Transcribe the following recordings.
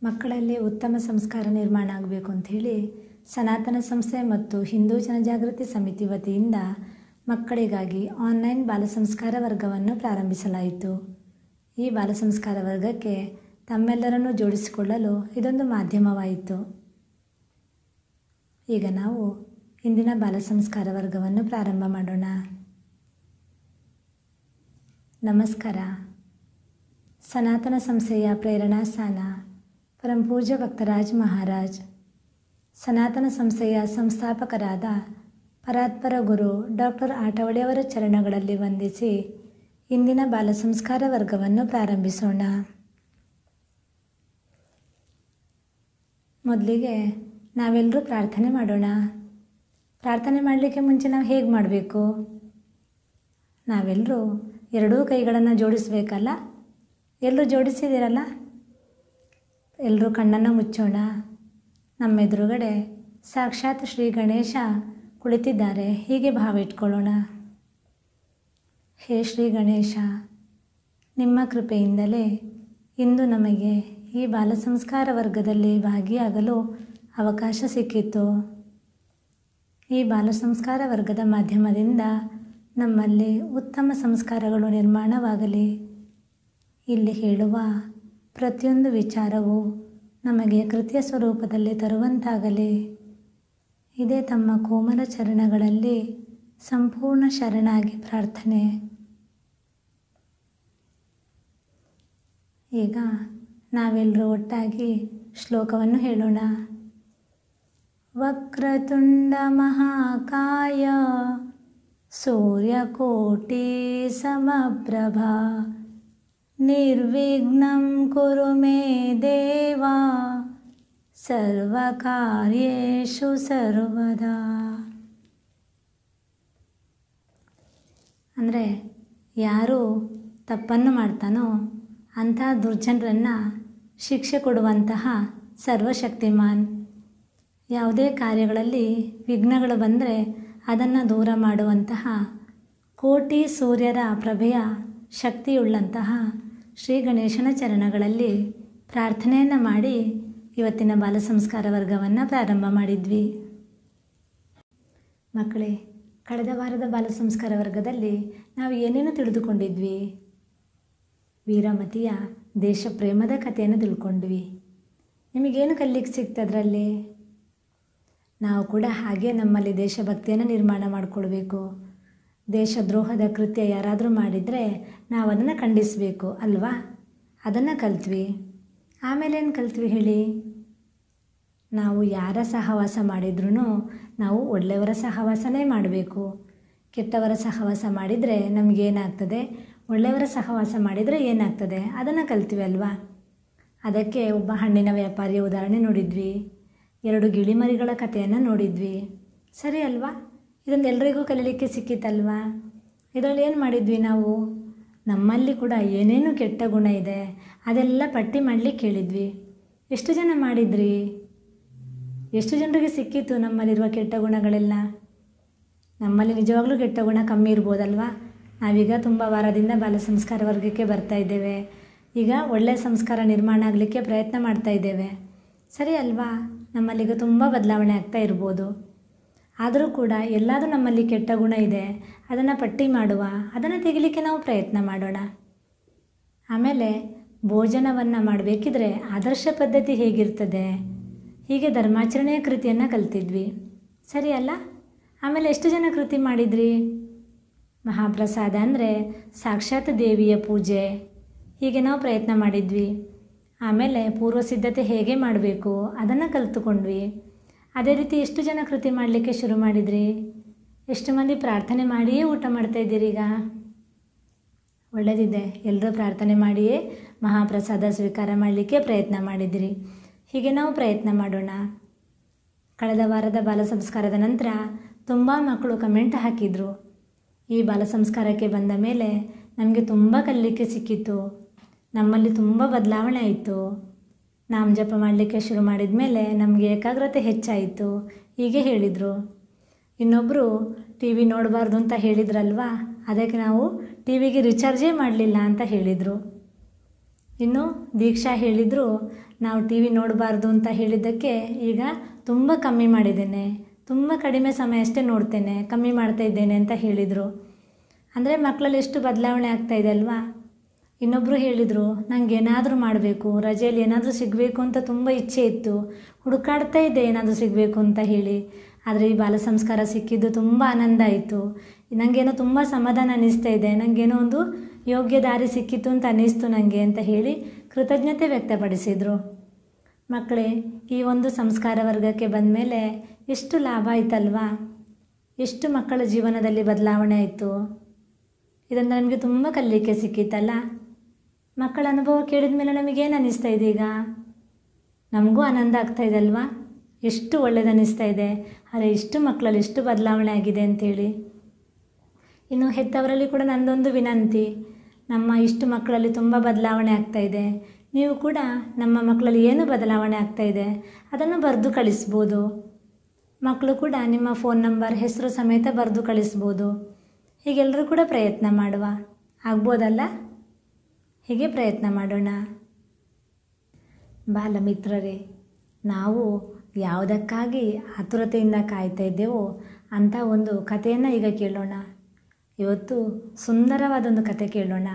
ಮಕ್ಕಳಲ್ಲಿ ಉತ್ತಮ ಸಂಸ್ಕಾರ ನಿರ್ಮಾಣ ಆಗಬೇಕು ಅಂಥೇಳಿ ಸನಾತನ ಸಂಸ್ಥೆ ಮತ್ತು ಹಿಂದೂ ಜನಜಾಗೃತಿ ಸಮಿತಿ ವತಿಯಿಂದ ಮಕ್ಕಳಿಗಾಗಿ ಆನ್ಲೈನ್ ಬಾಲ ಸಂಸ್ಕಾರ ವರ್ಗವನ್ನು ಪ್ರಾರಂಭಿಸಲಾಯಿತು ಈ ಬಾಲ ಸಂಸ್ಕಾರ ವರ್ಗಕ್ಕೆ ತಮ್ಮೆಲ್ಲರನ್ನು ಜೋಡಿಸಿಕೊಳ್ಳಲು ಇದೊಂದು ಮಾಧ್ಯಮವಾಯಿತು ಈಗ ನಾವು ಇಂದಿನ ಬಾಲ ಸಂಸ್ಕಾರ ವರ್ಗವನ್ನು ಪ್ರಾರಂಭ ಮಾಡೋಣ ನಮಸ್ಕಾರ ಸನಾತನ ಸಂಸ್ಥೆಯ ಪ್ರೇರಣಾ ಸ್ಥಾನ ಪರಂಪೂಜ್ಯ ಭಕ್ತರಾಜ್ ಮಹಾರಾಜ್ ಸನಾತನ ಸಂಸ್ಥೆಯ ಸಂಸ್ಥಾಪಕರಾದ ಪರಾತ್ಪರ ಗುರು ಡಾಕ್ಟರ್ ಆಟವಳಿಯವರ ಚರಣಗಳಲ್ಲಿ ವಂದಿಸಿ ಇಂದಿನ ಬಾಲ ಸಂಸ್ಕಾರ ವರ್ಗವನ್ನು ಪ್ರಾರಂಭಿಸೋಣ ಮೊದಲಿಗೆ ನಾವೆಲ್ಲರೂ ಪ್ರಾರ್ಥನೆ ಮಾಡೋಣ ಪ್ರಾರ್ಥನೆ ಮಾಡಲಿಕ್ಕೆ ಮುಂಚೆ ನಾವು ಹೇಗೆ ಮಾಡಬೇಕು ನಾವೆಲ್ಲರೂ ಎರಡೂ ಕೈಗಳನ್ನು ಜೋಡಿಸಬೇಕಲ್ಲ ಎಲ್ಲರೂ ಜೋಡಿಸಿದ್ದೀರಲ್ಲ ಎಲ್ಲರೂ ಕಣ್ಣನ್ನು ಮುಚ್ಚೋಣ ನಮ್ಮ ಎದುರುಗಡೆ ಸಾಕ್ಷಾತ್ ಶ್ರೀ ಗಣೇಶ ಕುಳಿತಿದ್ದಾರೆ ಹೀಗೆ ಭಾವ ಇಟ್ಕೊಳ್ಳೋಣ ಹೇ ಶ್ರೀ ಗಣೇಶ ನಿಮ್ಮ ಕೃಪೆಯಿಂದಲೇ ಇಂದು ನಮಗೆ ಈ ಬಾಲ ಸಂಸ್ಕಾರ ವರ್ಗದಲ್ಲಿ ಭಾಗಿಯಾಗಲು ಅವಕಾಶ ಸಿಕ್ಕಿತು ಈ ಬಾಲ ಸಂಸ್ಕಾರ ವರ್ಗದ ಮಾಧ್ಯಮದಿಂದ ನಮ್ಮಲ್ಲಿ ಉತ್ತಮ ಸಂಸ್ಕಾರಗಳು ನಿರ್ಮಾಣವಾಗಲಿ ಇಲ್ಲಿ ಹೇಳುವ ಪ್ರತಿಯೊಂದು ವಿಚಾರವು ನಮಗೆ ಕೃತ್ಯ ಸ್ವರೂಪದಲ್ಲಿ ತರುವಂತಾಗಲಿ ಇದೇ ತಮ್ಮ ಕೋಮಲ ಚರಣಗಳಲ್ಲಿ ಸಂಪೂರ್ಣ ಶರಣಾಗಿ ಪ್ರಾರ್ಥನೆ ಈಗ ನಾವೆಲ್ಲರೂ ಒಟ್ಟಾಗಿ ಶ್ಲೋಕವನ್ನು ಹೇಳೋಣ ವಕ್ರತುಂಡ ಮಹಾಕಾಯ ಸೂರ್ಯಕೋಟಿ ಸಮಪ್ರಭಾ ನಿರ್ವಿಘ್ನಂ ಕುರು ಮೇ ದೇವ ಸರ್ವಕಾರ್ಯೇಷು ಸರ್ವದಾ ಅಂದರೆ ಯಾರು ತಪ್ಪನ್ನು ಮಾಡ್ತಾನೋ ಅಂಥ ದುರ್ಜನರನ್ನು ಶಿಕ್ಷೆ ಕೊಡುವಂತಹ ಸರ್ವಶಕ್ತಿಮಾನ್ ಯಾವುದೇ ಕಾರ್ಯಗಳಲ್ಲಿ ವಿಘ್ನಗಳು ಬಂದರೆ ಅದನ್ನು ದೂರ ಮಾಡುವಂತಹ ಕೋಟಿ ಸೂರ್ಯರ ಪ್ರಭೆಯ ಶಕ್ತಿಯುಳ್ಳಂತಹ ಶ್ರೀ ಗಣೇಶನ ಚರಣಗಳಲ್ಲಿ ಪ್ರಾರ್ಥನೆಯನ್ನು ಮಾಡಿ ಇವತ್ತಿನ ಬಾಲ ಸಂಸ್ಕಾರ ವರ್ಗವನ್ನು ಪ್ರಾರಂಭ ಮಾಡಿದ್ವಿ ಮಕ್ಕಳೇ ಕಳೆದ ವಾರದ ಬಾಲ ಸಂಸ್ಕಾರ ವರ್ಗದಲ್ಲಿ ನಾವು ಏನೇನು ತಿಳಿದುಕೊಂಡಿದ್ವಿ ವೀರಮತಿಯ ದೇಶ ಪ್ರೇಮದ ಕಥೆಯನ್ನು ತಿಳ್ಕೊಂಡ್ವಿ ನಿಮಗೇನು ಕಲಿಲಿಕ್ಕೆ ಸಿಕ್ತದ್ರಲ್ಲಿ ನಾವು ಕೂಡ ಹಾಗೆ ನಮ್ಮಲ್ಲಿ ದೇಶಭಕ್ತಿಯನ್ನು ನಿರ್ಮಾಣ ಮಾಡಿಕೊಳ್ಬೇಕು ದೇಶದ್ರೋಹದ ಕೃತ್ಯ ಯಾರಾದರೂ ಮಾಡಿದರೆ ನಾವು ಅದನ್ನು ಖಂಡಿಸಬೇಕು ಅಲ್ವಾ ಅದನ್ನು ಕಲ್ತ್ವಿ ಆಮೇಲೆ ಏನು ಕಲ್ತ್ವಿ ಹೇಳಿ ನಾವು ಯಾರ ಸಹವಾಸ ಮಾಡಿದ್ರೂ ನಾವು ಒಳ್ಳೆಯವರ ಸಹವಾಸನೇ ಮಾಡಬೇಕು ಕೆಟ್ಟವರ ಸಹವಾಸ ಮಾಡಿದರೆ ನಮಗೇನಾಗ್ತದೆ ಒಳ್ಳೆಯವರ ಸಹವಾಸ ಮಾಡಿದರೆ ಏನಾಗ್ತದೆ ಅದನ್ನು ಕಲ್ತೀವಿ ಅಲ್ವಾ ಅದಕ್ಕೆ ಒಬ್ಬ ಹಣ್ಣಿನ ವ್ಯಾಪಾರಿಯ ಉದಾಹರಣೆ ನೋಡಿದ್ವಿ ಎರಡು ಗಿಳಿಮರಿಗಳ ಕಥೆಯನ್ನು ನೋಡಿದ್ವಿ ಸರಿ ಅಲ್ವಾ ಇದನ್ನು ಎಲ್ರಿಗೂ ಕಲೀಲಿಕ್ಕೆ ಸಿಕ್ಕಿತ್ತಲ್ವಾ ಇದರಲ್ಲಿ ಏನು ಮಾಡಿದ್ವಿ ನಾವು ನಮ್ಮಲ್ಲಿ ಕೂಡ ಏನೇನು ಕೆಟ್ಟ ಗುಣ ಇದೆ ಅದೆಲ್ಲ ಪಟ್ಟಿ ಮಾಡಲಿಕ್ಕೆ ಕೇಳಿದ್ವಿ ಎಷ್ಟು ಜನ ಮಾಡಿದ್ರಿ ಎಷ್ಟು ಜನರಿಗೆ ಸಿಕ್ಕಿತ್ತು ನಮ್ಮಲ್ಲಿರುವ ಕೆಟ್ಟ ಗುಣಗಳೆಲ್ಲ ನಮ್ಮಲ್ಲಿ ನಿಜವಾಗ್ಲೂ ಕೆಟ್ಟ ಗುಣ ಕಮ್ಮಿ ಇರ್ಬೋದಲ್ವಾ ನಾವೀಗ ತುಂಬ ವಾರದಿಂದ ಬಾಲ ಸಂಸ್ಕಾರ ವರ್ಗಕ್ಕೆ ಬರ್ತಾ ಇದ್ದೇವೆ ಈಗ ಒಳ್ಳೆಯ ಸಂಸ್ಕಾರ ನಿರ್ಮಾಣ ಆಗಲಿಕ್ಕೆ ಪ್ರಯತ್ನ ಮಾಡ್ತಾ ಇದ್ದೇವೆ ಸರಿ ಅಲ್ವಾ ನಮ್ಮಲ್ಲೀಗ ತುಂಬ ಬದಲಾವಣೆ ಆಗ್ತಾ ಇರ್ಬೋದು ಆದರೂ ಕೂಡ ಎಲ್ಲಾದರೂ ನಮ್ಮಲ್ಲಿ ಕೆಟ್ಟ ಗುಣ ಇದೆ ಅದನ್ನು ಪಟ್ಟಿ ಮಾಡುವ ಅದನ್ನು ತೆಗಿಲಿಕ್ಕೆ ನಾವು ಪ್ರಯತ್ನ ಮಾಡೋಣ ಆಮೇಲೆ ಭೋಜನವನ್ನು ಮಾಡಬೇಕಿದ್ರೆ ಆದರ್ಶ ಪದ್ಧತಿ ಹೇಗಿರ್ತದೆ ಹೀಗೆ ಧರ್ಮಾಚರಣೆಯ ಕೃತಿಯನ್ನು ಕಲ್ತಿದ್ವಿ ಸರಿ ಅಲ್ಲ ಆಮೇಲೆ ಎಷ್ಟು ಜನ ಕೃತಿ ಮಾಡಿದ್ರಿ ಮಹಾಪ್ರಸಾದ ಅಂದರೆ ಸಾಕ್ಷಾತ್ ದೇವಿಯ ಪೂಜೆ ಹೀಗೆ ನಾವು ಪ್ರಯತ್ನ ಮಾಡಿದ್ವಿ ಆಮೇಲೆ ಪೂರ್ವ ಸಿದ್ಧತೆ ಹೇಗೆ ಮಾಡಬೇಕು ಅದನ್ನು ಕಲಿತುಕೊಂಡ್ವಿ ಅದೇ ರೀತಿ ಎಷ್ಟು ಜನ ಕೃತಿ ಮಾಡಲಿಕ್ಕೆ ಶುರು ಮಾಡಿದ್ರಿ ಎಷ್ಟು ಮಂದಿ ಪ್ರಾರ್ಥನೆ ಮಾಡಿಯೇ ಊಟ ಮಾಡ್ತಾ ಇದ್ದೀರಿ ಈಗ ಒಳ್ಳೆಯದಿದೆ ಎಲ್ಲರೂ ಪ್ರಾರ್ಥನೆ ಮಾಡಿಯೇ ಮಹಾಪ್ರಸಾದ ಸ್ವೀಕಾರ ಮಾಡಲಿಕ್ಕೆ ಪ್ರಯತ್ನ ಮಾಡಿದಿರಿ ಹೀಗೆ ನಾವು ಪ್ರಯತ್ನ ಮಾಡೋಣ ಕಳೆದ ವಾರದ ಬಾಲ ಸಂಸ್ಕಾರದ ನಂತರ ತುಂಬ ಮಕ್ಕಳು ಕಮೆಂಟ್ ಹಾಕಿದರು ಈ ಬಾಲ ಸಂಸ್ಕಾರಕ್ಕೆ ಬಂದ ಮೇಲೆ ನಮಗೆ ತುಂಬ ಕಲಿಲಿಕ್ಕೆ ಸಿಕ್ಕಿತ್ತು ನಮ್ಮಲ್ಲಿ ತುಂಬ ಬದಲಾವಣೆ ಆಯಿತು ನಾಮ ಜಪ ಮಾಡಲಿಕ್ಕೆ ಶುರು ಮಾಡಿದ ಮೇಲೆ ನಮಗೆ ಏಕಾಗ್ರತೆ ಹೆಚ್ಚಾಯಿತು ಹೀಗೆ ಹೇಳಿದರು ಇನ್ನೊಬ್ಬರು ಟಿ ವಿ ನೋಡಬಾರ್ದು ಅಂತ ಹೇಳಿದ್ರಲ್ವಾ ಅದಕ್ಕೆ ನಾವು ಟಿ ವಿಗೆ ರಿಚಾರ್ಜೇ ಮಾಡಲಿಲ್ಲ ಅಂತ ಹೇಳಿದರು ಇನ್ನು ದೀಕ್ಷಾ ಹೇಳಿದರು ನಾವು ಟಿ ವಿ ನೋಡಬಾರ್ದು ಅಂತ ಹೇಳಿದ್ದಕ್ಕೆ ಈಗ ತುಂಬ ಕಮ್ಮಿ ಮಾಡಿದ್ದೇನೆ ತುಂಬ ಕಡಿಮೆ ಸಮಯ ಅಷ್ಟೇ ನೋಡ್ತೇನೆ ಕಮ್ಮಿ ಮಾಡ್ತಾ ಇದ್ದೇನೆ ಅಂತ ಹೇಳಿದರು ಅಂದರೆ ಮಕ್ಕಳಲ್ಲಿ ಎಷ್ಟು ಬದಲಾವಣೆ ಆಗ್ತಾ ಇದೆ ಅಲ್ವಾ ಇನ್ನೊಬ್ಬರು ಹೇಳಿದರು ನನಗೆ ಏನಾದರೂ ಮಾಡಬೇಕು ರಜೆಯಲ್ಲಿ ಏನಾದರೂ ಸಿಗಬೇಕು ಅಂತ ತುಂಬ ಇಚ್ಛೆ ಇತ್ತು ಹುಡುಕಾಡ್ತಾ ಇದ್ದೆ ಏನಾದರೂ ಸಿಗಬೇಕು ಅಂತ ಹೇಳಿ ಆದರೆ ಈ ಬಾಲ ಸಂಸ್ಕಾರ ಸಿಕ್ಕಿದ್ದು ತುಂಬ ಆನಂದ ಆಯಿತು ನನಗೇನೋ ತುಂಬ ಸಮಾಧಾನ ಅನ್ನಿಸ್ತಾ ಇದೆ ನನಗೇನೋ ಒಂದು ಯೋಗ್ಯ ದಾರಿ ಸಿಕ್ಕಿತ್ತು ಅಂತ ಅನ್ನಿಸ್ತು ನನಗೆ ಅಂತ ಹೇಳಿ ಕೃತಜ್ಞತೆ ವ್ಯಕ್ತಪಡಿಸಿದರು ಮಕ್ಕಳೇ ಈ ಒಂದು ಸಂಸ್ಕಾರ ವರ್ಗಕ್ಕೆ ಬಂದ ಮೇಲೆ ಎಷ್ಟು ಲಾಭ ಆಯ್ತಲ್ವಾ ಎಷ್ಟು ಮಕ್ಕಳ ಜೀವನದಲ್ಲಿ ಬದಲಾವಣೆ ಆಯಿತು ಇದನ್ನು ನಮಗೆ ತುಂಬ ಕಲಿಯಲಿಕ್ಕೆ ಸಿಕ್ಕಿತ್ತಲ್ಲ ಮಕ್ಕಳ ಅನುಭವ ಕೇಳಿದ ಮೇಲೆ ನಮಗೇನು ಅನ್ನಿಸ್ತಾ ಇದೆ ಈಗ ನಮಗೂ ಆನಂದ ಆಗ್ತಾ ಇದೆ ಅಲ್ವಾ ಎಷ್ಟು ಒಳ್ಳೇದು ಅನ್ನಿಸ್ತಾ ಇದೆ ಅರೆ ಇಷ್ಟು ಮಕ್ಕಳಲ್ಲಿ ಎಷ್ಟು ಬದಲಾವಣೆ ಆಗಿದೆ ಅಂಥೇಳಿ ಇನ್ನು ಹೆತ್ತವರಲ್ಲಿ ಕೂಡ ನಂದೊಂದು ವಿನಂತಿ ನಮ್ಮ ಇಷ್ಟು ಮಕ್ಕಳಲ್ಲಿ ತುಂಬ ಬದಲಾವಣೆ ಆಗ್ತಾ ಇದೆ ನೀವು ಕೂಡ ನಮ್ಮ ಮಕ್ಕಳಲ್ಲಿ ಏನು ಬದಲಾವಣೆ ಆಗ್ತಾ ಇದೆ ಅದನ್ನು ಬರೆದು ಕಳಿಸ್ಬೋದು ಮಕ್ಕಳು ಕೂಡ ನಿಮ್ಮ ಫೋನ್ ನಂಬರ್ ಹೆಸರು ಸಮೇತ ಬರೆದು ಕಳಿಸ್ಬೋದು ಹೀಗೆಲ್ಲರೂ ಕೂಡ ಪ್ರಯತ್ನ ಮಾಡುವ ಆಗ್ಬೋದಲ್ಲ ಹೀಗೆ ಪ್ರಯತ್ನ ಮಾಡೋಣ ಬಾಲಮಿತ್ರರೇ ನಾವು ಯಾವುದಕ್ಕಾಗಿ ಆತುರತೆಯಿಂದ ಕಾಯ್ತಾ ಇದ್ದೇವೋ ಅಂಥ ಒಂದು ಕಥೆಯನ್ನು ಈಗ ಕೇಳೋಣ ಇವತ್ತು ಸುಂದರವಾದೊಂದು ಕತೆ ಕೇಳೋಣ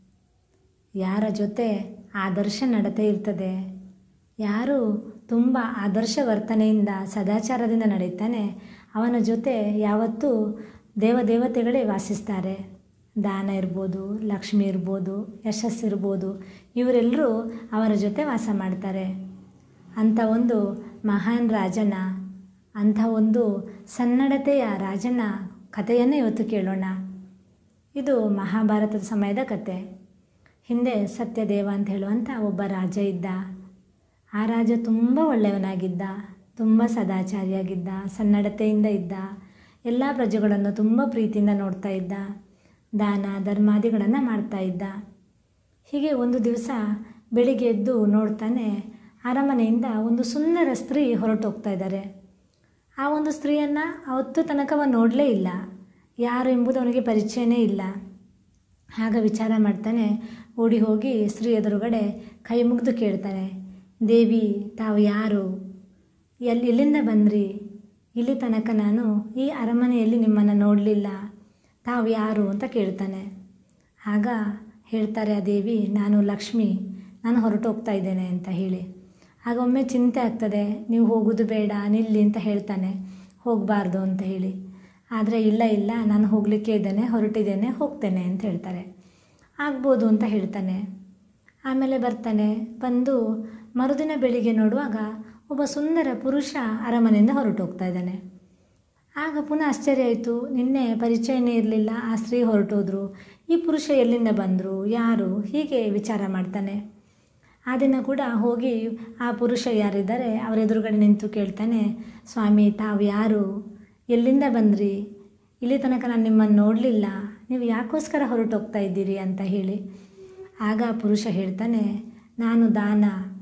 ಯಾರ ಜೊತೆ ಆದರ್ಶ ನಡತೆ ಇರ್ತದೆ ಯಾರು ತುಂಬ ಆದರ್ಶ ವರ್ತನೆಯಿಂದ ಸದಾಚಾರದಿಂದ ನಡೀತಾನೆ ಅವನ ಜೊತೆ ಯಾವತ್ತೂ ದೇವದೇವತೆಗಳೇ ವಾಸಿಸ್ತಾರೆ ದಾನ ಇರ್ಬೋದು ಲಕ್ಷ್ಮಿ ಇರ್ಬೋದು ಯಶಸ್ಸಿರ್ಬೋದು ಇವರೆಲ್ಲರೂ ಅವರ ಜೊತೆ ವಾಸ ಮಾಡ್ತಾರೆ ಅಂಥ ಒಂದು ಮಹಾನ್ ರಾಜನ ಅಂಥ ಒಂದು ಸನ್ನಡತೆಯ ರಾಜನ ಕಥೆಯನ್ನು ಇವತ್ತು ಕೇಳೋಣ ಇದು ಮಹಾಭಾರತದ ಸಮಯದ ಕತೆ ಹಿಂದೆ ಸತ್ಯದೇವ ಅಂತ ಹೇಳುವಂಥ ಒಬ್ಬ ರಾಜ ಇದ್ದ ಆ ರಾಜ ತುಂಬ ಒಳ್ಳೆಯವನಾಗಿದ್ದ ತುಂಬ ಸದಾಚಾರಿಯಾಗಿದ್ದ ಸನ್ನಡತೆಯಿಂದ ಇದ್ದ ಎಲ್ಲ ಪ್ರಜೆಗಳನ್ನು ತುಂಬ ಪ್ರೀತಿಯಿಂದ ನೋಡ್ತಾ ಇದ್ದ ದಾನ ಧರ್ಮಾದಿಗಳನ್ನು ಮಾಡ್ತಾ ಇದ್ದ ಹೀಗೆ ಒಂದು ದಿವಸ ಬೆಳಿಗ್ಗೆ ಎದ್ದು ನೋಡ್ತಾನೆ ಅರಮನೆಯಿಂದ ಒಂದು ಸುಂದರ ಸ್ತ್ರೀ ಹೊರಟೋಗ್ತಾ ಇದ್ದಾರೆ ಆ ಒಂದು ಸ್ತ್ರೀಯನ್ನು ಅವತ್ತು ತನಕ ಅವ ನೋಡಲೇ ಇಲ್ಲ ಯಾರು ಎಂಬುದು ಅವನಿಗೆ ಪರಿಚಯನೇ ಇಲ್ಲ ಆಗ ವಿಚಾರ ಮಾಡ್ತಾನೆ ಓಡಿ ಹೋಗಿ ಸ್ತ್ರೀ ಎದುರುಗಡೆ ಕೈ ಮುಗಿದು ಕೇಳ್ತಾನೆ ದೇವಿ ತಾವು ಯಾರು ಎಲ್ಲಿ ಎಲ್ಲಿಂದ ಬಂದ್ರಿ ಇಲ್ಲಿ ತನಕ ನಾನು ಈ ಅರಮನೆಯಲ್ಲಿ ನಿಮ್ಮನ್ನು ನೋಡಲಿಲ್ಲ ತಾವು ಯಾರು ಅಂತ ಕೇಳ್ತಾನೆ ಆಗ ಹೇಳ್ತಾರೆ ಆ ದೇವಿ ನಾನು ಲಕ್ಷ್ಮಿ ನಾನು ಹೊರಟೋಗ್ತಾ ಇದ್ದೇನೆ ಅಂತ ಹೇಳಿ ಆಗ ಒಮ್ಮೆ ಚಿಂತೆ ಆಗ್ತದೆ ನೀವು ಹೋಗೋದು ಬೇಡ ನಿಲ್ಲಿ ಅಂತ ಹೇಳ್ತಾನೆ ಹೋಗಬಾರ್ದು ಅಂತ ಹೇಳಿ ಆದರೆ ಇಲ್ಲ ಇಲ್ಲ ನಾನು ಹೋಗಲಿಕ್ಕೆ ಇದ್ದೇನೆ ಹೊರಟಿದ್ದೇನೆ ಹೋಗ್ತೇನೆ ಅಂತ ಹೇಳ್ತಾರೆ ಆಗ್ಬೋದು ಅಂತ ಹೇಳ್ತಾನೆ ಆಮೇಲೆ ಬರ್ತಾನೆ ಬಂದು ಮರುದಿನ ಬೆಳಿಗ್ಗೆ ನೋಡುವಾಗ ಒಬ್ಬ ಸುಂದರ ಪುರುಷ ಅರಮನೆಯಿಂದ ಹೊರಟೋಗ್ತಾ ಇದ್ದಾನೆ ಆಗ ಪುನಃ ಆಶ್ಚರ್ಯ ಆಯಿತು ನಿನ್ನೆ ಪರಿಚಯನೇ ಇರಲಿಲ್ಲ ಆ ಸ್ತ್ರೀ ಹೊರಟೋದ್ರು ಈ ಪುರುಷ ಎಲ್ಲಿಂದ ಬಂದರು ಯಾರು ಹೀಗೆ ವಿಚಾರ ಮಾಡ್ತಾನೆ ಆ ದಿನ ಕೂಡ ಹೋಗಿ ಆ ಪುರುಷ ಯಾರಿದ್ದಾರೆ ಅವರ ಎದುರುಗಡೆ ನಿಂತು ಕೇಳ್ತಾನೆ ಸ್ವಾಮಿ ತಾವು ಯಾರು ಎಲ್ಲಿಂದ ಬಂದ್ರಿ ಇಲ್ಲಿ ತನಕ ನಾನು ನಿಮ್ಮನ್ನು ನೋಡಲಿಲ್ಲ ನೀವು ಯಾಕೋಸ್ಕರ ಹೊರಟೋಗ್ತಾ ಇದ್ದೀರಿ ಅಂತ ಹೇಳಿ ಆಗ ಆ ಪುರುಷ ಹೇಳ್ತಾನೆ ನಾನು ದಾನ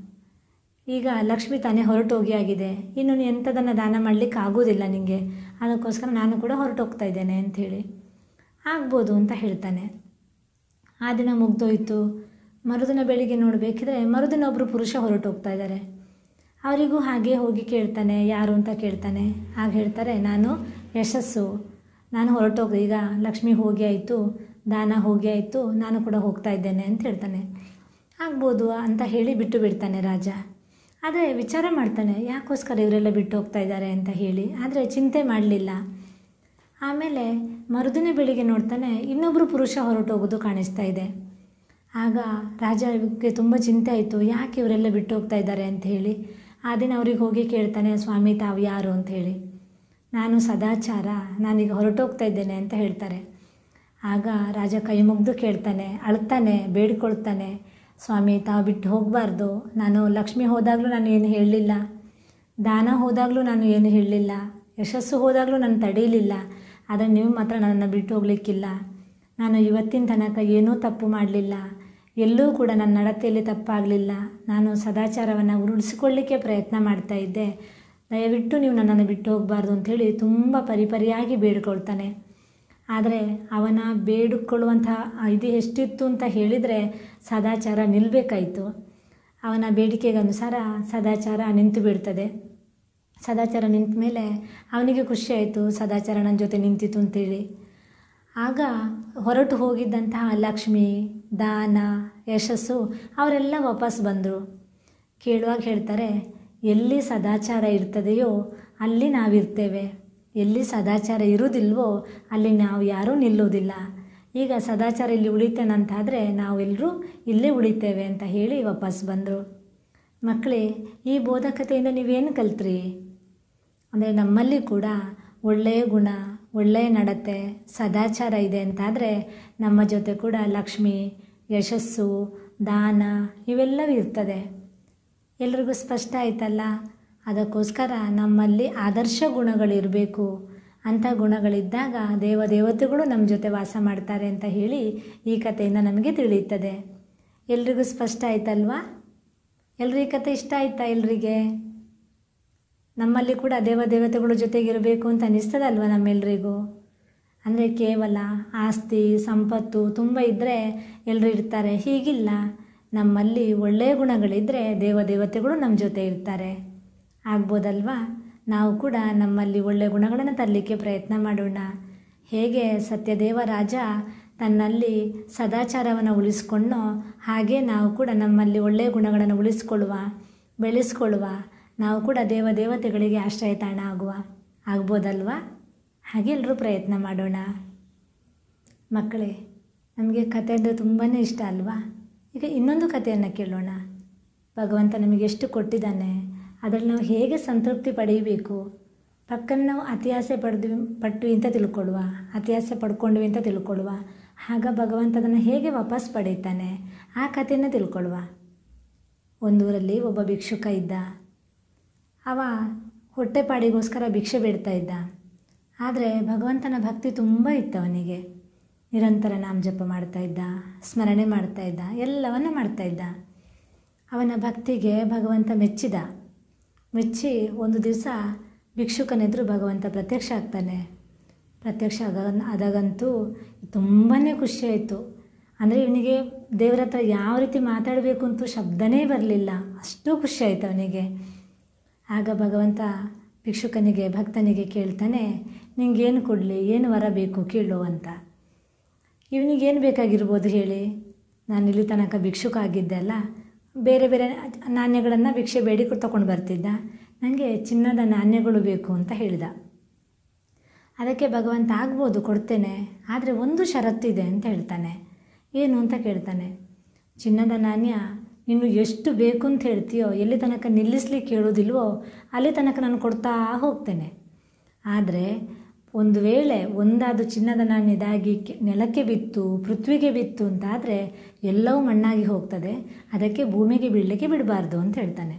ಈಗ ಲಕ್ಷ್ಮಿ ತಾನೇ ಹೊರಟೋಗಿ ಆಗಿದೆ ಇನ್ನು ನೀನು ಎಂಥದನ್ನು ದಾನ ಮಾಡಲಿಕ್ಕೆ ಆಗೋದಿಲ್ಲ ನಿನಗೆ ಅದಕ್ಕೋಸ್ಕರ ನಾನು ಕೂಡ ಹೊರಟೋಗ್ತಾ ಇದ್ದೇನೆ ಅಂಥೇಳಿ ಆಗ್ಬೋದು ಅಂತ ಹೇಳ್ತಾನೆ ಆ ದಿನ ಮುಗ್ದೋಯ್ತು ಮರುದಿನ ಬೆಳಿಗ್ಗೆ ನೋಡಬೇಕಿದ್ರೆ ಮರುದಿನ ಒಬ್ಬರು ಪುರುಷ ಹೊರಟೋಗ್ತಾ ಇದ್ದಾರೆ ಅವರಿಗೂ ಹಾಗೆ ಹೋಗಿ ಕೇಳ್ತಾನೆ ಯಾರು ಅಂತ ಕೇಳ್ತಾನೆ ಆಗ ಹೇಳ್ತಾರೆ ನಾನು ಯಶಸ್ಸು ನಾನು ಹೊರಟೋಗಿ ಈಗ ಲಕ್ಷ್ಮಿ ಹೋಗಿ ಆಯಿತು ದಾನ ಹೋಗಿ ಆಯಿತು ನಾನು ಕೂಡ ಹೋಗ್ತಾ ಇದ್ದೇನೆ ಅಂತ ಹೇಳ್ತಾನೆ ಆಗ್ಬೋದು ಅಂತ ಹೇಳಿ ಬಿಟ್ಟು ಬಿಡ್ತಾನೆ ರಾಜ ಆದರೆ ವಿಚಾರ ಮಾಡ್ತಾನೆ ಯಾಕೋಸ್ಕರ ಇವರೆಲ್ಲ ಬಿಟ್ಟು ಹೋಗ್ತಾ ಇದ್ದಾರೆ ಅಂತ ಹೇಳಿ ಆದರೆ ಚಿಂತೆ ಮಾಡಲಿಲ್ಲ ಆಮೇಲೆ ಮರುದಿನ ಬೆಳಿಗ್ಗೆ ನೋಡ್ತಾನೆ ಇನ್ನೊಬ್ಬರು ಪುರುಷ ಹೊರಟೋಗೋದು ಕಾಣಿಸ್ತಾ ಇದೆ ಆಗ ರಾಜಗೆ ತುಂಬ ಚಿಂತೆ ಆಯಿತು ಯಾಕೆ ಇವರೆಲ್ಲ ಬಿಟ್ಟು ಹೋಗ್ತಾ ಇದ್ದಾರೆ ಅಂತ ಹೇಳಿ ಆ ದಿನ ಅವ್ರಿಗೆ ಹೋಗಿ ಕೇಳ್ತಾನೆ ಸ್ವಾಮಿ ತಾವು ಯಾರು ಅಂತ ಹೇಳಿ ನಾನು ಸದಾಚಾರ ನಾನೀಗ ಹೊರಟೋಗ್ತಾ ಇದ್ದೇನೆ ಅಂತ ಹೇಳ್ತಾರೆ ಆಗ ರಾಜ ಕೈ ಮುಗ್ದು ಕೇಳ್ತಾನೆ ಅಳ್ತಾನೆ ಬೇಡಿಕೊಳ್ತಾನೆ ಸ್ವಾಮಿ ತಾವು ಬಿಟ್ಟು ಹೋಗಬಾರ್ದು ನಾನು ಲಕ್ಷ್ಮಿ ಹೋದಾಗಲೂ ನಾನು ಏನು ಹೇಳಲಿಲ್ಲ ದಾನ ಹೋದಾಗಲೂ ನಾನು ಏನು ಹೇಳಲಿಲ್ಲ ಯಶಸ್ಸು ಹೋದಾಗಲೂ ನಾನು ತಡೀಲಿಲ್ಲ ಆದರೆ ನೀವು ಮಾತ್ರ ನನ್ನನ್ನು ಬಿಟ್ಟು ಹೋಗಲಿಕ್ಕಿಲ್ಲ ನಾನು ಇವತ್ತಿನ ತನಕ ಏನೂ ತಪ್ಪು ಮಾಡಲಿಲ್ಲ ಎಲ್ಲೂ ಕೂಡ ನನ್ನ ನಡತೆಯಲ್ಲಿ ತಪ್ಪಾಗಲಿಲ್ಲ ನಾನು ಸದಾಚಾರವನ್ನು ಉಳಿಸಿಕೊಳ್ಳಿಕ್ಕೆ ಪ್ರಯತ್ನ ಮಾಡ್ತಾ ಇದ್ದೆ ದಯವಿಟ್ಟು ನೀವು ನನ್ನನ್ನು ಬಿಟ್ಟು ಹೋಗಬಾರ್ದು ಅಂಥೇಳಿ ತುಂಬ ಪರಿಪರಿಯಾಗಿ ಬೇಡ್ಕೊಳ್ತಾನೆ ಆದರೆ ಅವನ ಬೇಡಿಕೊಳ್ಳುವಂತಹ ಇದು ಎಷ್ಟಿತ್ತು ಅಂತ ಹೇಳಿದರೆ ಸದಾಚಾರ ನಿಲ್ಲಬೇಕಾಯಿತು ಅವನ ಬೇಡಿಕೆಗೆ ಅನುಸಾರ ಸದಾಚಾರ ನಿಂತು ಬಿಡ್ತದೆ ಸದಾಚಾರ ನಿಂತ ಮೇಲೆ ಅವನಿಗೆ ಖುಷಿ ಆಯಿತು ಸದಾಚಾರ ನನ್ನ ಜೊತೆ ನಿಂತಿತು ಅಂತೇಳಿ ಆಗ ಹೊರಟು ಹೋಗಿದ್ದಂತಹ ಲಕ್ಷ್ಮಿ ದಾನ ಯಶಸ್ಸು ಅವರೆಲ್ಲ ವಾಪಸ್ ಬಂದರು ಕೇಳುವಾಗ ಹೇಳ್ತಾರೆ ಎಲ್ಲಿ ಸದಾಚಾರ ಇರ್ತದೆಯೋ ಅಲ್ಲಿ ನಾವಿರ್ತೇವೆ ಎಲ್ಲಿ ಸದಾಚಾರ ಇರುವುದಿಲ್ವೋ ಅಲ್ಲಿ ನಾವು ಯಾರೂ ನಿಲ್ಲೋದಿಲ್ಲ ಈಗ ಸದಾಚಾರ ಇಲ್ಲಿ ಉಳಿತೇನಂತಾದರೆ ನಾವೆಲ್ಲರೂ ಇಲ್ಲೇ ಉಳಿತೇವೆ ಅಂತ ಹೇಳಿ ವಾಪಸ್ ಬಂದರು ಮಕ್ಕಳೇ ಈ ಬೋಧಕತೆಯಿಂದ ನೀವೇನು ಕಲ್ತ್ರಿ ಅಂದರೆ ನಮ್ಮಲ್ಲಿ ಕೂಡ ಒಳ್ಳೆಯ ಗುಣ ಒಳ್ಳೆಯ ನಡತೆ ಸದಾಚಾರ ಇದೆ ಅಂತಾದರೆ ನಮ್ಮ ಜೊತೆ ಕೂಡ ಲಕ್ಷ್ಮಿ ಯಶಸ್ಸು ದಾನ ಇವೆಲ್ಲವೂ ಇರ್ತದೆ ಎಲ್ರಿಗೂ ಸ್ಪಷ್ಟ ಆಯ್ತಲ್ಲ ಅದಕ್ಕೋಸ್ಕರ ನಮ್ಮಲ್ಲಿ ಆದರ್ಶ ಗುಣಗಳಿರಬೇಕು ಅಂಥ ಗುಣಗಳಿದ್ದಾಗ ದೇವದೇವತೆಗಳು ನಮ್ಮ ಜೊತೆ ವಾಸ ಮಾಡ್ತಾರೆ ಅಂತ ಹೇಳಿ ಈ ಕಥೆಯಿಂದ ನಮಗೆ ತಿಳಿಯುತ್ತದೆ ಎಲ್ರಿಗೂ ಸ್ಪಷ್ಟ ಆಯ್ತಲ್ವಾ ಎಲ್ರಿಗೂ ಈ ಕತೆ ಇಷ್ಟ ಆಯ್ತಾ ಎಲ್ರಿಗೆ ನಮ್ಮಲ್ಲಿ ಕೂಡ ದೇವದೇವತೆಗಳ ಜೊತೆಗಿರಬೇಕು ಅಂತ ಅನ್ನಿಸ್ತದಲ್ವ ನಮ್ಮೆಲ್ರಿಗೂ ಅಂದರೆ ಕೇವಲ ಆಸ್ತಿ ಸಂಪತ್ತು ತುಂಬ ಇದ್ದರೆ ಎಲ್ಲರೂ ಇರ್ತಾರೆ ಹೀಗಿಲ್ಲ ನಮ್ಮಲ್ಲಿ ಒಳ್ಳೆಯ ಗುಣಗಳಿದ್ದರೆ ದೇವದೇವತೆಗಳು ನಮ್ಮ ಜೊತೆ ಇರ್ತಾರೆ ಆಗ್ಬೋದಲ್ವಾ ನಾವು ಕೂಡ ನಮ್ಮಲ್ಲಿ ಒಳ್ಳೆಯ ಗುಣಗಳನ್ನು ತರಲಿಕ್ಕೆ ಪ್ರಯತ್ನ ಮಾಡೋಣ ಹೇಗೆ ಸತ್ಯದೇವ ರಾಜ ತನ್ನಲ್ಲಿ ಸದಾಚಾರವನ್ನು ಉಳಿಸ್ಕೊಂಡೋ ಹಾಗೆ ನಾವು ಕೂಡ ನಮ್ಮಲ್ಲಿ ಒಳ್ಳೆಯ ಗುಣಗಳನ್ನು ಉಳಿಸ್ಕೊಳ್ಳುವ ಬೆಳೆಸ್ಕೊಳ್ಳುವ ನಾವು ಕೂಡ ದೇವದೇವತೆಗಳಿಗೆ ಆಶ್ರಯ ತಾಣ ಆಗುವ ಆಗ್ಬೋದಲ್ವಾ ಹಾಗೆ ಎಲ್ಲರೂ ಪ್ರಯತ್ನ ಮಾಡೋಣ ಮಕ್ಕಳೇ ನಮಗೆ ಕತೆ ಅಂದರೆ ತುಂಬಾ ಇಷ್ಟ ಅಲ್ವಾ ಈಗ ಇನ್ನೊಂದು ಕಥೆಯನ್ನು ಕೇಳೋಣ ಭಗವಂತ ನಮಗೆ ಎಷ್ಟು ಕೊಟ್ಟಿದ್ದಾನೆ ಅದರಲ್ಲಿ ನಾವು ಹೇಗೆ ಸಂತೃಪ್ತಿ ಪಡೆಯಬೇಕು ಪಕ್ಕನ ನಾವು ಅತಿಯಾಸೆ ಪಡೆದ್ವಿ ಪಟ್ವಿ ಅಂತ ತಿಳ್ಕೊಳ್ಳುವ ಅತಿಯಾಸೆ ಪಡ್ಕೊಂಡ್ವಿ ಅಂತ ತಿಳ್ಕೊಳ್ಳುವ ಆಗ ಭಗವಂತ ಅದನ್ನು ಹೇಗೆ ವಾಪಸ್ ಪಡೀತಾನೆ ಆ ಕಥೆಯನ್ನು ತಿಳ್ಕೊಳ್ಳುವ ಒಂದೂರಲ್ಲಿ ಒಬ್ಬ ಭಿಕ್ಷುಕ ಇದ್ದ ಅವ ಹೊಟ್ಟೆಪಾಡಿಗೋಸ್ಕರ ಭಿಕ್ಷೆ ಬೇಡ್ತಾ ಇದ್ದ ಆದರೆ ಭಗವಂತನ ಭಕ್ತಿ ತುಂಬ ಇತ್ತು ಅವನಿಗೆ ನಿರಂತರ ನಾಮ ಜಪ ಮಾಡ್ತಾ ಇದ್ದ ಸ್ಮರಣೆ ಮಾಡ್ತಾ ಇದ್ದ ಎಲ್ಲವನ್ನ ಮಾಡ್ತಾ ಇದ್ದ ಅವನ ಭಕ್ತಿಗೆ ಭಗವಂತ ಮೆಚ್ಚಿದ ಮೆಚ್ಚಿ ಒಂದು ದಿವಸ ಭಿಕ್ಷುಕನೆದುರು ಭಗವಂತ ಪ್ರತ್ಯಕ್ಷ ಆಗ್ತಾನೆ ಪ್ರತ್ಯಕ್ಷ ಆಗ ಆದಾಗಂತೂ ತುಂಬಾ ಖುಷಿ ಆಯಿತು ಅಂದರೆ ಇವನಿಗೆ ದೇವರ ಹತ್ರ ಯಾವ ರೀತಿ ಮಾತಾಡಬೇಕು ಅಂತೂ ಶಬ್ದನೇ ಬರಲಿಲ್ಲ ಅಷ್ಟು ಖುಷಿ ಆಯಿತು ಅವನಿಗೆ ಆಗ ಭಗವಂತ ಭಿಕ್ಷುಕನಿಗೆ ಭಕ್ತನಿಗೆ ಕೇಳ್ತಾನೆ ನಿಂಗೇನು ಕೊಡಲಿ ಏನು ವರ ಬೇಕು ಕೇಳು ಅಂತ ಇವನಿಗೇನು ಬೇಕಾಗಿರ್ಬೋದು ಹೇಳಿ ನಾನು ಇಲ್ಲಿ ತನಕ ಭಿಕ್ಷುಕ ಆಗಿದ್ದೆ ಅಲ್ಲ ಬೇರೆ ಬೇರೆ ನಾಣ್ಯಗಳನ್ನು ಭಿಕ್ಷೆ ಬೇಡಿ ತಗೊಂಡು ಬರ್ತಿದ್ದ ನನಗೆ ಚಿನ್ನದ ನಾಣ್ಯಗಳು ಬೇಕು ಅಂತ ಹೇಳಿದ ಅದಕ್ಕೆ ಭಗವಂತ ಆಗ್ಬೋದು ಕೊಡ್ತೇನೆ ಆದರೆ ಒಂದು ಷರತ್ತಿದೆ ಅಂತ ಹೇಳ್ತಾನೆ ಏನು ಅಂತ ಕೇಳ್ತಾನೆ ಚಿನ್ನದ ನಾಣ್ಯ ನೀನು ಎಷ್ಟು ಬೇಕು ಅಂತ ಹೇಳ್ತೀಯೋ ಎಲ್ಲಿ ತನಕ ನಿಲ್ಲಿಸ್ಲಿಕ್ಕೆ ಹೇಳೋದಿಲ್ವೋ ಅಲ್ಲಿ ತನಕ ನಾನು ಕೊಡ್ತಾ ಹೋಗ್ತೇನೆ ಆದರೆ ಒಂದು ವೇಳೆ ಒಂದಾದು ಚಿನ್ನದ ನಾಣ್ಯದಾಗಿ ಕೆ- ನೆಲಕ್ಕೆ ಬಿತ್ತು ಪೃಥ್ವಿಗೆ ಬಿತ್ತು ಅಂತಾದರೆ ಎಲ್ಲವೂ ಮಣ್ಣಾಗಿ ಹೋಗ್ತದೆ ಅದಕ್ಕೆ ಭೂಮಿಗೆ ಬೀಳಲಿಕ್ಕೆ ಬಿಡಬಾರ್ದು ಅಂತ ಹೇಳ್ತಾನೆ